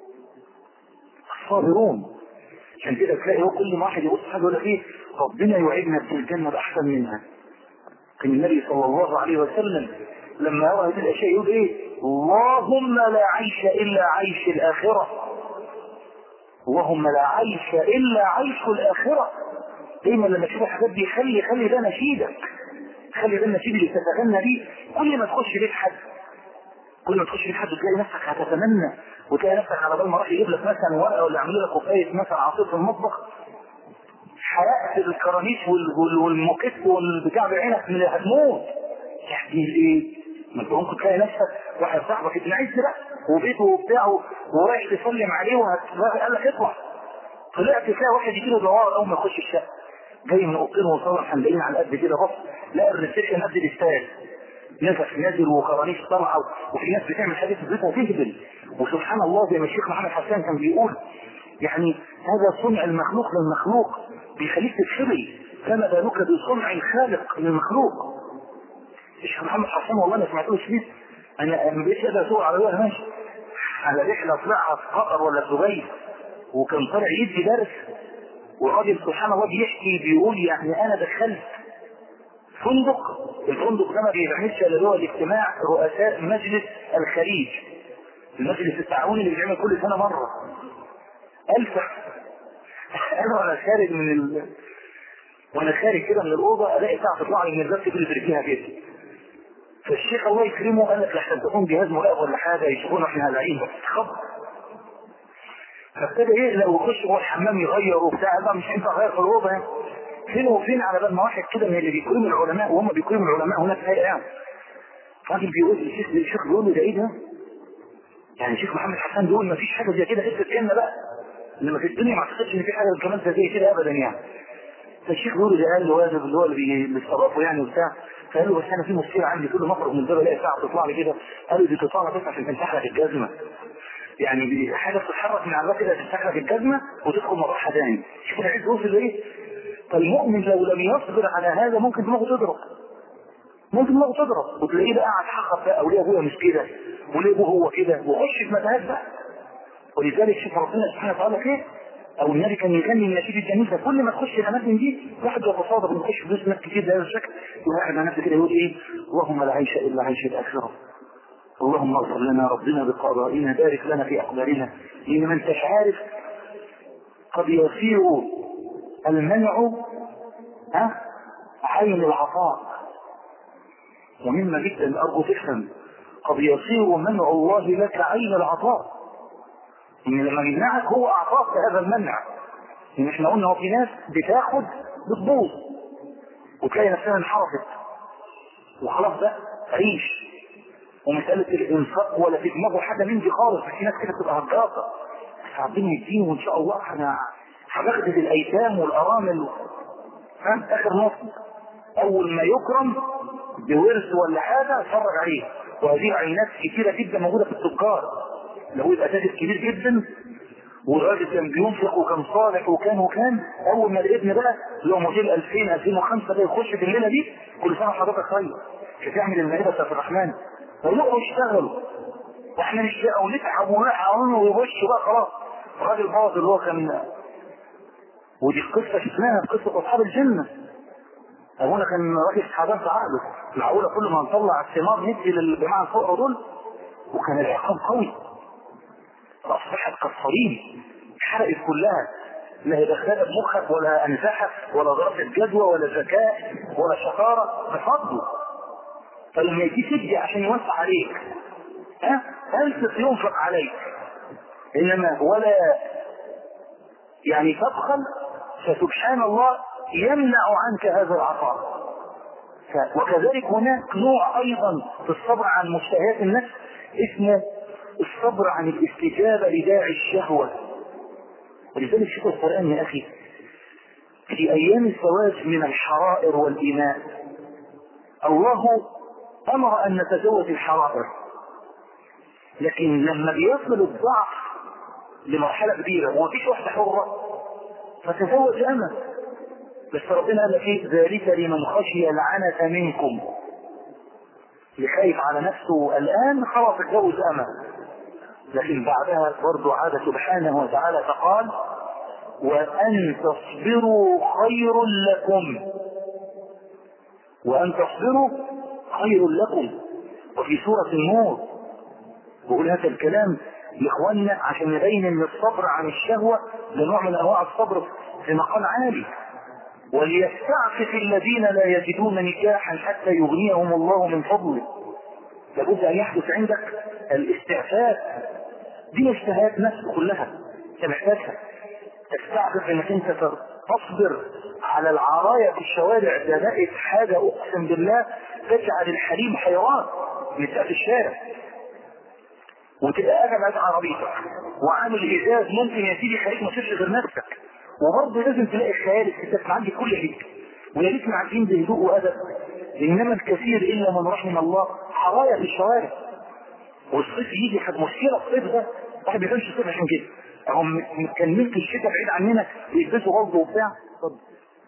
الصابرون عشان كده تلاقي هو كل ما واحد يبص حاجه يقول لك ايه ربنا يوعدنا بالجنه باحسن منها كان النبي صلى الله عليه وسلم لما يرى هذه الاشياء يقول ايه اللهم لا عيش الا عيش الاخره اللهم لا عيش الا عيش الاخره دايما لما تشوف الحاجات دي خلي خلي ده نشيدك خلي ده النشيد اللي تتغنى بيه كل ما تخش بيت حد كل ما تخش بيت حد تلاقي نفسك هتتمنى وتلاقي نفسك على بال ما راح يجيب لك مثلا ورقه ولا يعمل لك كوبايه مثلا عصير في المطبخ حرقت الكرانيش والموكيت والبتاع بعينك من هتموت يعني ايه؟ ما انت ممكن تلاقي نفسك واحد صاحبك ابن عز بقى وبيته وبتاعه ورايح تسلم عليه وقال لك اطلع طلعت تلاقي واحد يجي له دوار اول ما يخش الشقه جاي من اوضتين وصور حمدين على قد كده بص لا الريسبشن قد الاستاذ نزل نازل وكرانيش طالعه وفي ناس بتعمل حاجات في البيت وتهبل وسبحان الله زي ما الشيخ محمد حسان كان بيقول يعني هذا صنع المخلوق للمخلوق بيخليك تتشبه فما بالك بصنع الخالق للمخلوق الشيخ محمد حسان والله انا سمعته شديد انا ما بقيتش قادر اسوق عربيه ماشي على رحله طلعها في قطر ولا في دبي وكان طالع يدي درس والراجل سبحان الله بيحكي بيقول يعني انا دخلت فندق الفندق ده ما بيعملش الا هو الاجتماع رؤساء مجلس الخليج المجلس التعاوني اللي بيعمل كل سنه مره ألف انا وانا خارج من ال... وانا خارج كده من الاوضه الاقي ساعه تطلع لي من الباب اللي برجليها بيتي فالشيخ الله يكرمه قال لك لحسن تكون جهاز مراقب ولا حاجه يشوفونا احنا هلاعين خبط فابتدى يقلق ويخش جوه الحمام يغير وبتاع بقى مش هينفع اغير في الاوضه يعني فين وفين على بال ما واحد كده من اللي بيكرموا العلماء وهم بيكرموا العلماء هناك هيئه يعني راجل بيقول الشيخ الشيخ بيقول له ده ايه ده؟ يعني الشيخ محمد حسان بيقول ما فيش حاجه زي كده غير في الجنه بقى انما في الدنيا ما اعتقدش ان في حاجه كمان زي كده ابدا يعني فالشيخ بيقول ده قال له واجب اللي هو اللي بي- بيستضافه يعني وبتاع فقال له بس انا في مشكله عندي كل ما اخرج من الباب الاقي ساعه تطلع لي كده قال له دي تطلع لك بس عشان تمسح لك الجزمه يعني دي حاجه بتتحرك من على الباب كده تمسح لك الجزمه وتدخل مروحها تاني شوف العيد وصل لايه فالمؤمن لو لم يصبر على هذا ممكن دماغه تضرب ممكن دماغه تضرب وتلاقيه بقى قاعد حقق بقى وليه ابويا مش كده وليه ابوه هو كده وخش في متاهات بقى ولذلك شوف ربنا سبحانه وتعالى كده او النبي كان يغني النشيد الجميل ده كل ما تخش الاماكن دي واحد يتصادف ويخش فلوس ناس كتير بهذا الشكل وواحد على نفسه كده يقول ايه اللهم لا عيش الا عيش الاخره اللهم اغفر لنا ربنا بقضائنا بارك لنا في اقدارنا لان ما انتش عارف قد يصير المنع ها عين العطاء ومما جدا ارجو تفهم قد يصير منع الله لك عين العطاء ان لما يمنعك هو اعطاك هذا المنع ان احنا قلنا هو في ناس بتاخد بتبوظ وتلاقي نفسها انحرفت وخلاص بقى عيش ومسألة الإنفاق ولا في دماغه حاجة من دي خالص في ناس كده بتبقى هجاصة بس ربنا يديهم وإن شاء الله احنا هنخدم الأيتام والأرامل ها آخر نص أول ما يكرم بورث ولا حاجة اتفرج عليه وهذه عينات كتيرة جدا موجودة في التجار لو يبقى تاجر كبير جدا والراجل كان بينفق وكان صالح وكان وكان اول ما الابن بقى اللي هو موديل 2000 2005 ده يخش في الليله دي كل سنه وحضرتك خير مش هتعمل المائده بتاعت الرحمن فيقعدوا يشتغلوا واحنا مش او نتعب ونعب ويخشوا بقى خلاص الراجل باظ اللي هو كان ودي القصه شفناها في قصه اصحاب الجنه ابونا كان راجل تعبان في عقله معقوله كل ما نطلع الثمار ندي للجماعه الفقراء دول وكان العقاب قوي فاصبحت كالصليب اتحرقت كلها لا هي دخلت مخك ولا انزحت ولا ضربت جدوى ولا ذكاء ولا شطاره بفضله فلما يجي تدي عشان يوسع عليك ها انفق ينفق عليك انما ولا يعني تبخل فسبحان الله يمنع عنك هذا العطاء ف- وكذلك هناك نوع ايضا في الصبر عن مشتهيات النفس اسمه الصبر عن الاستجابه لداعي الشهوه ولذلك شوف القران يا اخي في ايام الزواج من الحرائر والإماء الله امر ان نتزوج الحرائر لكن لما بيصل الضعف لمرحله كبيره ومفيش واحده حره فتزوج امه بس ربنا قال في ذلك لمن خشي العنة منكم اللي خايف على نفسه الآن خلاص اتجوز أمة لكن بعدها برضو عاد سبحانه وتعالى فقال وأن تصبروا خير لكم وأن تصبروا خير لكم وفي سورة النور بقول هذا الكلام لإخواننا عشان يبين أن الصبر عن الشهوة ده نوع من أنواع الصبر في مقام عالي وليستعفف الذين لا يجدون نكاحا حتى يغنيهم الله من فضله لابد ان يحدث عندك الاستعفاف دي اشتهاءات نفس كلها انت محتاجها تستعفف انك انت تصبر على العرايا في الشوارع ده بقت حاجه اقسم بالله تجعل الحليم حيران نساء في الشارع وتبقى قاعد على عربيتك وعامل ازاز ممكن يا سيدي يخليك ما تشوفش غير نفسك وبرضه لازم تلاقي خيال الكتاب عندي كل شيء ويا ريت معدين بهدوء وادب انما الكثير الا من رحم الله حرايا في الشوارع والصيف يجي كانت مشكله الصيف ده واحد ما بيفهمش الصيف عشان كده هم كان ملك الشتاء بعيد عننا بيلبسوا غلط وبتاع اتفضل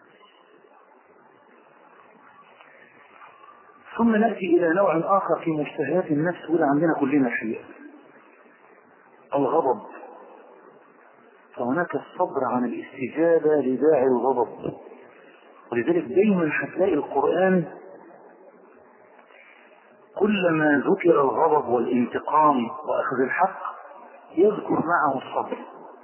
ثم ناتي الى نوع اخر في مشتهيات النفس وده عندنا كلنا الحقيقه الغضب فهناك الصبر عن الاستجابة لداعي الغضب ولذلك دايما هتلاقي القرآن كلما ذكر الغضب والانتقام وأخذ الحق يذكر معه الصبر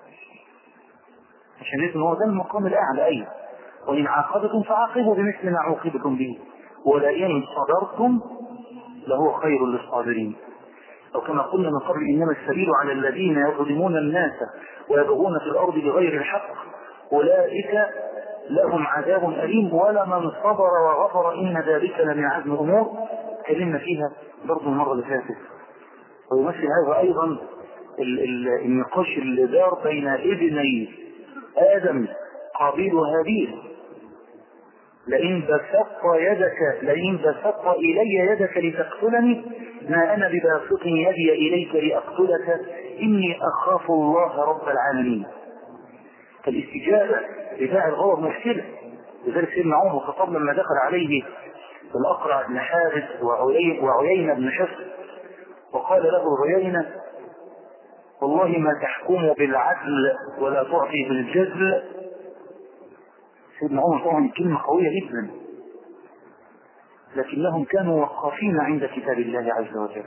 عشان يقول هو ده المقام الأعلى أيضا وإن عاقبتم فعاقبوا بمثل ما عوقبتم به ولئن صبرتم لهو خير للصابرين أو كما قلنا من قبل إنما السبيل على الذين يظلمون الناس ويبغون في الأرض بغير الحق أولئك لهم عذاب أليم ولمن صبر وغفر إن ذلك لمن عزم الأمور اتكلمنا فيها برضه المرة اللي فاتت ويمثل هذا أيضا ال- ال- النقاش اللي دار بين ابني آدم قابيل وهابيل لئن بسطت يدك لئن بسطت إلي يدك لتقتلني ما أنا بباسط يدي إليك لأقتلك إني أخاف الله رب العالمين فالاستجابة لداعي الغضب مشكلة لذلك سيدنا عمر بن الخطاب لما دخل عليه الأقرع بن حارث وعيين- وعيينة بن شفر وقال له عيينة والله ما تحكم بالعدل ولا تعطي بالجزل سيدنا عمر طبعا كلمة قوية جدا لكنهم كانوا وقافين عند كتاب الله عز وجل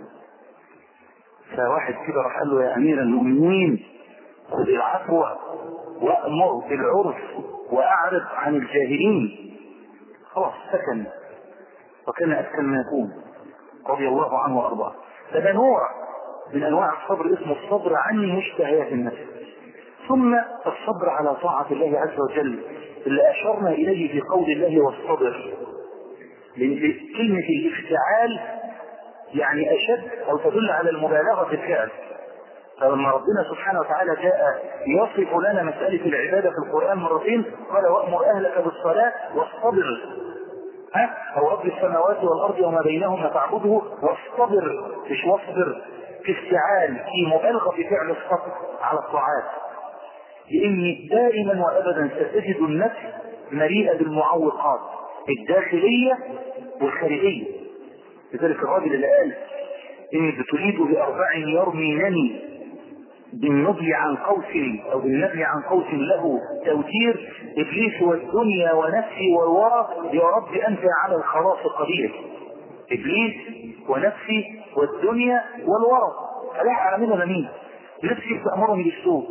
فواحد كده راح قال له يا امير المؤمنين خذ العفو وامر بالعرف واعرض عن الجاهلين خلاص سكن وكان اسكن ما يكون رضي الله عنه وارضاه فده نوع من انواع الصبر اسمه الصبر عن مشتهيات النفس ثم الصبر على طاعة الله عز وجل اللي أشرنا إليه في قول الله والصبر لأن كلمة الافتعال يعني أشد أو تدل على المبالغة في الفعل فلما ربنا سبحانه وتعالى جاء يصف لنا مسألة العبادة في القرآن مرتين قال وأمر أهلك بالصلاة واصطبر ها هو رب السماوات والأرض وما بينهما فاعبده واصطبر مش واصبر في افتعال في مبالغة في فعل الصبر على الطاعات لأن دائما وأبدا ستجد النفس مليئة بالمعوقات الداخلية والخارجية لذلك الراجل اللي قال إني بتريد بأربع يرمينني بالنبل عن قوس أو بالنبل عن قوس له توتير إبليس والدنيا ونفسي والورى يا رب أنت على الخلاص قدير إبليس ونفسي والدنيا والورى ألاح على مين ولا مين؟ نفسي بتأمرني بالسوء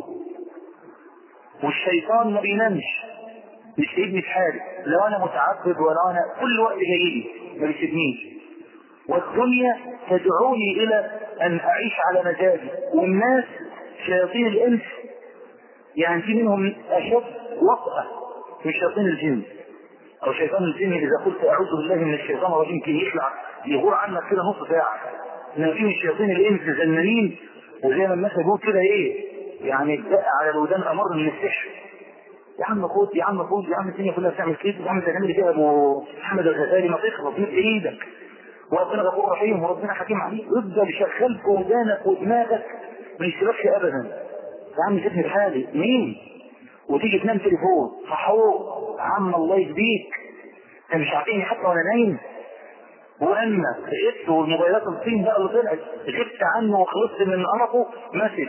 والشيطان ما بينامش مش سيبني في حالي لو انا متعبد ولا انا كل وقت جاي لي ما بيسيبنيش والدنيا تدعوني الى ان اعيش على مزاجي والناس شياطين الانس يعني في منهم اشد وطأة من شياطين الجن او شيطان الجن اذا قلت اعوذ بالله من الشيطان الرجيم يمكن يطلع يغور عنك كده نص ساعه انما في من شياطين الانس زنانين وزي ما الناس بيقول كده ايه يعني الدق على الودان امر من السحر يا عم خد يا عم خد يا عم الدنيا كلها بتعمل كده يا عم انت هتعمل كده ابو محمد الغزالي ما تخلص من ايدك وربنا غفور رحيم وربنا حكيم عليك يفضل يشغل في ودانك ودماغك ما يسيبكش ابدا يا عم سيبني بحالي مين وتيجي تنام تليفون صحوه يا عم الله يهديك انت مش عارفين حتى وانا نايم واما غبت والموبايلات الصين بقى اللي طلعت غبت عنه وخلصت من قرفه مسج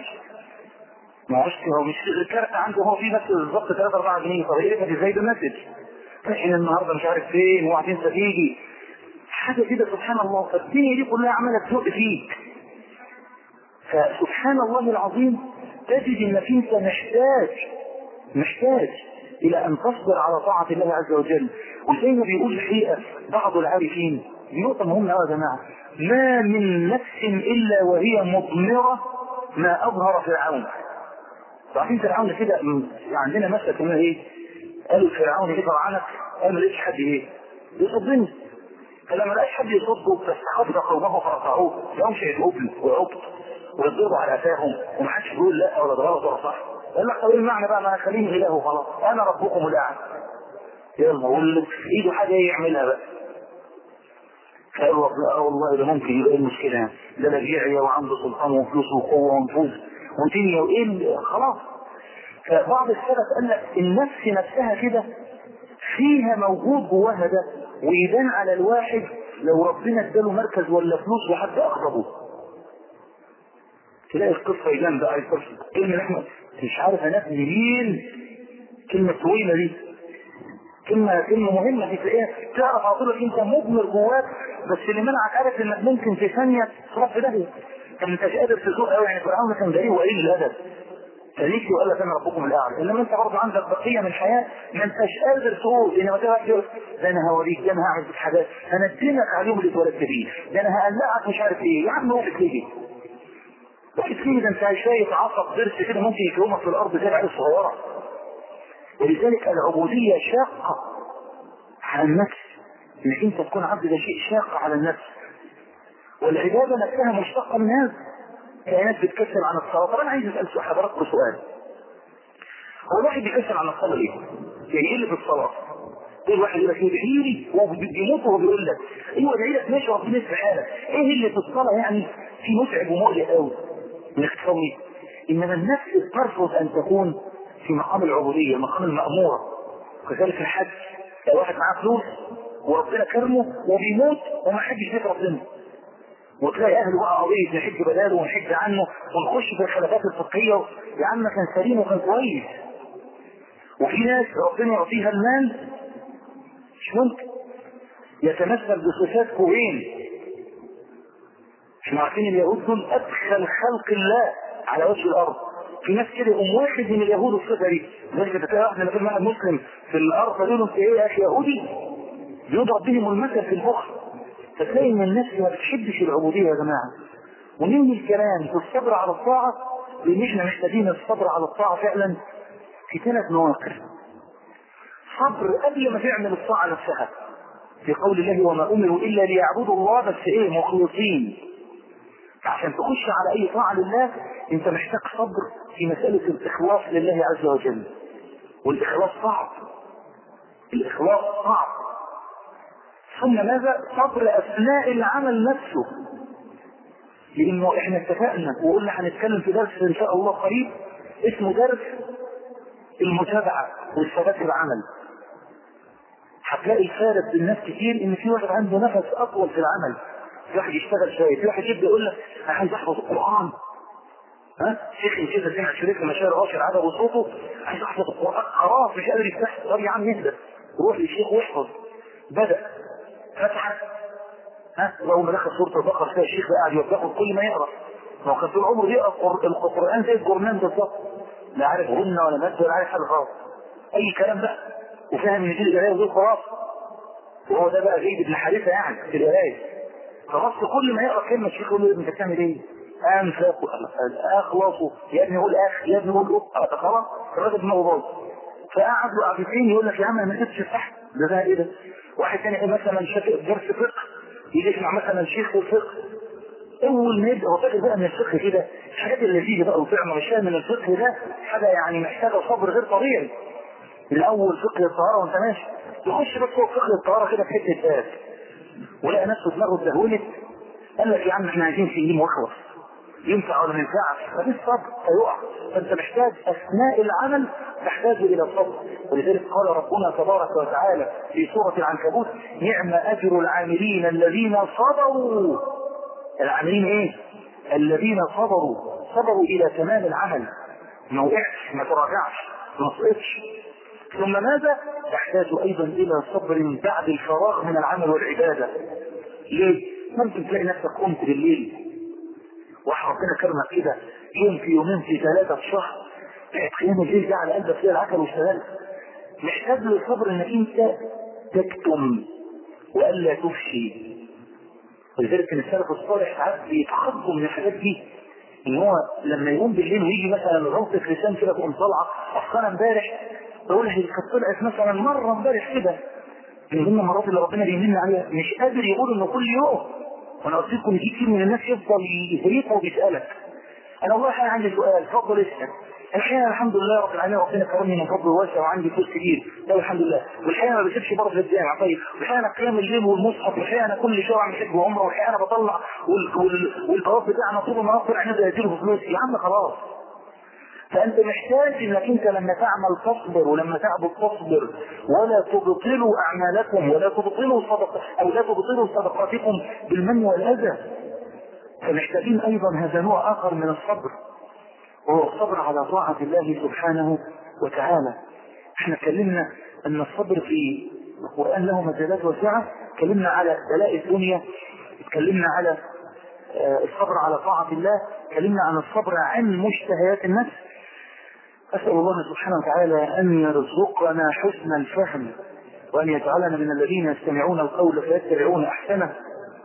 ما هوش هو مش الكارت عنده هو فيه بس بالظبط 3 4 جنيه طب ايه ده ازاي بمسج احنا النهارده مش عارف فين وبعدين تيجي حاجه كده سبحان الله فالدنيا دي كلها عماله تزق فيك فسبحان الله العظيم تجد انك انت محتاج محتاج الى ان تصبر على طاعه الله عز وجل وزي ما بيقول الحقيقه بعض العارفين دي نقطه مهمه قوي يا جماعه ما من نفس الا وهي مضمره ما اظهر فرعون عارفين فرعون كده عندنا مثل كمان ايه قالوا فرعون ايه فرعنك قال ما لقيتش حد ايه يصدني فلما لقاش حد يصده فاستخف قومه فرفعوه يوم شيء عبل وعبط ويضربوا على افاهم وما حدش يقول لا ولا ده غلط ولا صح قال لك طب ايه المعنى بقى ما خليني اله خلاص انا ربكم الاعلى يلا واللي في ايده حاجه يعملها بقى قالوا اه والله ده ممكن يبقى ايه المشكله ده لجيعي وعنده سلطان وفلوس وقوه ونفوذ ودنيا وايه خلاص فبعض السلف قال لك النفس نفسها كده فيها موجود جواها ده ويبان على الواحد لو ربنا اداله مركز ولا فلوس وحد اقربه تلاقي القصه يبان بقى القصه كلمه احنا مش عارف انام منين كلمه طويله دي كلمة كلمة مهمة دي تلاقيها تعرف على طول انت مضمر جواك بس اللي منعك عارف انك ممكن في ثانية تروح في داهية انت مش قادر تسوق قوي يعني فرعون كان جريء وقليل الادب فليك وقال لك انا ربكم الاعلى انما انت برضه عندك بقيه من الحياه ما انتش قادر تقول انما ده واحد يقول ده انا هوريك ده انا هعمل بك حاجات انا ادينك عليهم اللي اتولدت بيه ده انا هقلعك مش عارف ايه يا عم وقت ليه وقت ليه ده انت شايف عصب ضرس كده ممكن يكرمك في الارض زي العيال الصغيره ولذلك العبودية شاقة على النفس انك انت تكون عبد ده شيء شاق على النفس والعبادة نفسها مشتقة من هذا كائنات بتكسر عن الصلاة طب انا عايز اسأل حضراتكم سؤال هو الواحد بيكسر عن الصلاة ليه؟ يعني ايه اللي في الصلاة؟ كل واحد يقول لك ادعي لي وهو بيموت وهو بيقول لك ايوه ادعي لك ماشي ربنا يسمع حالك ايه اللي في الصلاة يعني في متعب ومؤلم قوي انك تصلي انما النفس ترفض ان تكون في مقام العبودية مقام المأمورة وكذلك الحج لو واحد معاه فلوس وربنا كرمه وبيموت وما حدش بيت ربنا وتلاقي اهله بقى قضيه نحج بداله ونحج عنه ونخش في الخلافات الفقهيه يا عم كان سليم وكان كويس وفي ناس ربنا يعطيها المال مش ممكن يتمثل بصفات كوين احنا عارفين اليهود دول ادخل خلق الله على وجه الارض في ناس كده يقوم واحد من اليهود الصفه دي لذلك بتلاقي واحد من واحد مسلم في الارض قالوا له انت ايه يا اخي يهودي يضرب بهم المثل في البخل فتلاقي ان الناس ما بتحبش العبوديه يا جماعه وننهي الكلام في الصبر على الطاعه لان احنا محتاجين الصبر على الطاعه فعلا في ثلاث مواقف صبر قبل ما تعمل الطاعه نفسها في قول الله وما امروا الا ليعبدوا الله بس ايه مخلصين عشان تخش على اي طاعه لله انت محتاج صبر في مساله الاخلاص لله عز وجل والاخلاص صعب الاخلاص صعب ثم ماذا صبر اثناء العمل نفسه لانه احنا اتفقنا وقلنا هنتكلم في درس ان شاء الله قريب اسمه درس المتابعه والثبات في العمل هتلاقي فارق بين الناس كتير ان في واحد عنده نفس اطول في العمل في واحد يشتغل شويه في واحد يبدا يقول لك انا عايز احفظ القران ها شيخ كده سمع شريك مشاعر غافر عدد وصوته عايز احفظ القران خلاص مش قادر يفتح طب يا عم اهدى روح للشيخ واحفظ بدا فتحت ها اول ما دخل سوره البقره تلاقي الشيخ قاعد يوقفه كل ما يقرا ما هو كان طول عمره يقرا القران زي الجرنان بالظبط لا عارف غنى ولا مد ولا عارف حاجه خالص اي كلام بقى وفاهم ان دي القرايه ودي خلاص وهو ده بقى زيد بن حارثه يعني في القرايه فبص كل ما يقرا كلمه الشيخ يقول له انت بتعمل ايه؟ انفق اخلص يا ابني قول اخ يا ابني قول اخ خلاص الراجل دماغه باظ فقعد له قعدتين يقول لك يا عم انا ما سبتش صح ده ده ايه ده؟ واحد تاني مثلا شاف درس فقه يجي يسمع مثلا شيخ في الفقه اول ما يبدا هو فاكر بقى من الفقه كده الحاجات اللذيذه بقى وفعلا مش فاهم من الفقه ده حاجه يعني محتاجه صبر غير طبيعي الاول فقه الطهاره وانت ماشي يخش بس هو فقه الطهاره كده في حته باب ولقى نفسه دماغه اتدهولت قال لك يا عم احنا عايزين سليم واخلص ينفع ولا ما ينفعش فدي الصبر فيقع فانت محتاج اثناء العمل تحتاج الى الصبر ولذلك قال ربنا تبارك وتعالى في سوره العنكبوت نعم اجر العاملين الذين صبروا العاملين ايه؟ الذين صبروا صبروا الى تمام العمل ما وقعش ما تراجعش ما سقطش ثم ماذا؟ تحتاج ايضا الى صبر بعد الفراغ من العمل والعباده ليه؟ ممكن تلاقي نفسك قمت بالليل واحد ربنا كرمك كده يوم في يومين في ثلاثة في شهر قيام الليل ده على قلبك كده العسل واشتغلت محتاج للصبر انك انت تكتم والا تفشي ولذلك ان السلف الصالح ساعات بيتخضوا من الحاجات دي ان هو لما يقوم بالليل ويجي مثلا غلطة لسان كده تقوم طالعه اصل انا امبارح بقول هي كانت طلعت مثلا مره امبارح كده من ضمن المرات اللي ربنا بيمن عليها مش قادر يقول انه كل يوم وانا قلت لكم في كتير من الناس يفضل يهريك وبيسالك انا والله حاجه عندي سؤال اتفضل اسال الحقيقه الحمد لله رب العالمين ربنا كرمني من فضل واسع وعندي فلوس كتير ده الحمد لله والحقيقه ما بسيبش بره في الجامع طيب والحقيقه انا قيام الليل والمصحف والحقيقه انا كل شهر اعمل حج وعمره والحقيقه انا بطلع والطواف بتاعنا طول النهار طلع نازل اديله فلوس يا عم خلاص فانت محتاج انك انت لما تعمل تصبر ولما تعبد تصبر ولا تبطلوا اعمالكم ولا تبطلوا صدق او لا تبطلوا صدقاتكم بالمن والاذى فمحتاجين ايضا هذا نوع اخر من الصبر وهو الصبر على طاعة الله سبحانه وتعالى احنا اتكلمنا ان الصبر في القرآن له مجالات واسعة اتكلمنا على بلاء الدنيا اتكلمنا على الصبر على طاعة الله اتكلمنا عن الصبر عن مشتهيات النفس أسأل الله سبحانه وتعالى أن يرزقنا حسن الفهم وأن يجعلنا من الذين يستمعون القول فيتبعون أحسنه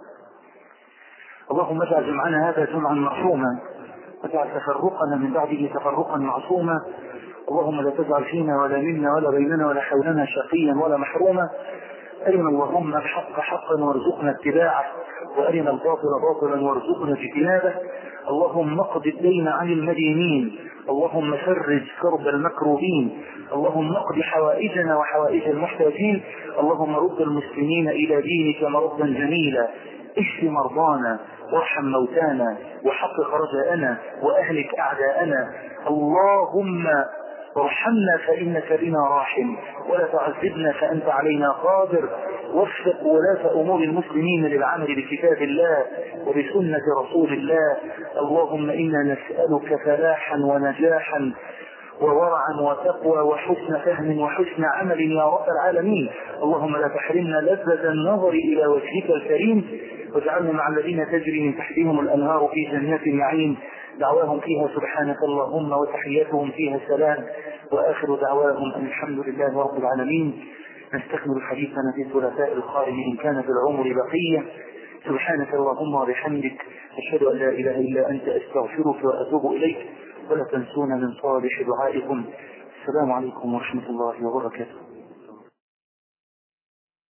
اللهم اجعل جمعنا هذا جمعا مرحوما واجعل تفرقنا من بعده تفرقا معصوما اللهم لا تجعل فينا ولا منا ولا بيننا ولا حولنا شقيا ولا محروما أرنا اللهم الحق حقا وارزقنا اتباعه وأرنا الباطل باطلا وارزقنا اجتنابه اللهم اقض الدين عن المدينين اللهم فرج كرب المكروبين اللهم اقض حوائجنا وحوائج المحتاجين اللهم رد المسلمين إلى دينك مردا جميلا اشف مرضانا وارحم موتانا وحقق رجاءنا واهلك اعداءنا اللهم ارحمنا فانك بنا راحم ولا تعذبنا فانت علينا قادر وفق ولاة امور المسلمين للعمل بكتاب الله وبسنة رسول الله اللهم انا نسألك فلاحا ونجاحا وورعا وتقوى وحسن فهم وحسن عمل يا رب العالمين اللهم لا تحرمنا لذة النظر إلى وجهك الكريم واجعلنا مع الذين تجري من تحتهم الأنهار في جنات النعيم دعواهم فيها سبحانك اللهم وتحياتهم فيها سلام وآخر دعواهم أن الحمد لله رب العالمين نستكمل حديثنا في الثلاثاء القائم إن كان في العمر بقية سبحانك اللهم وبحمدك أشهد أن لا إله إلا أنت أستغفرك وأتوب إليك ولا تنسونا من صالح دعائكم السلام عليكم ورحمة الله وبركاته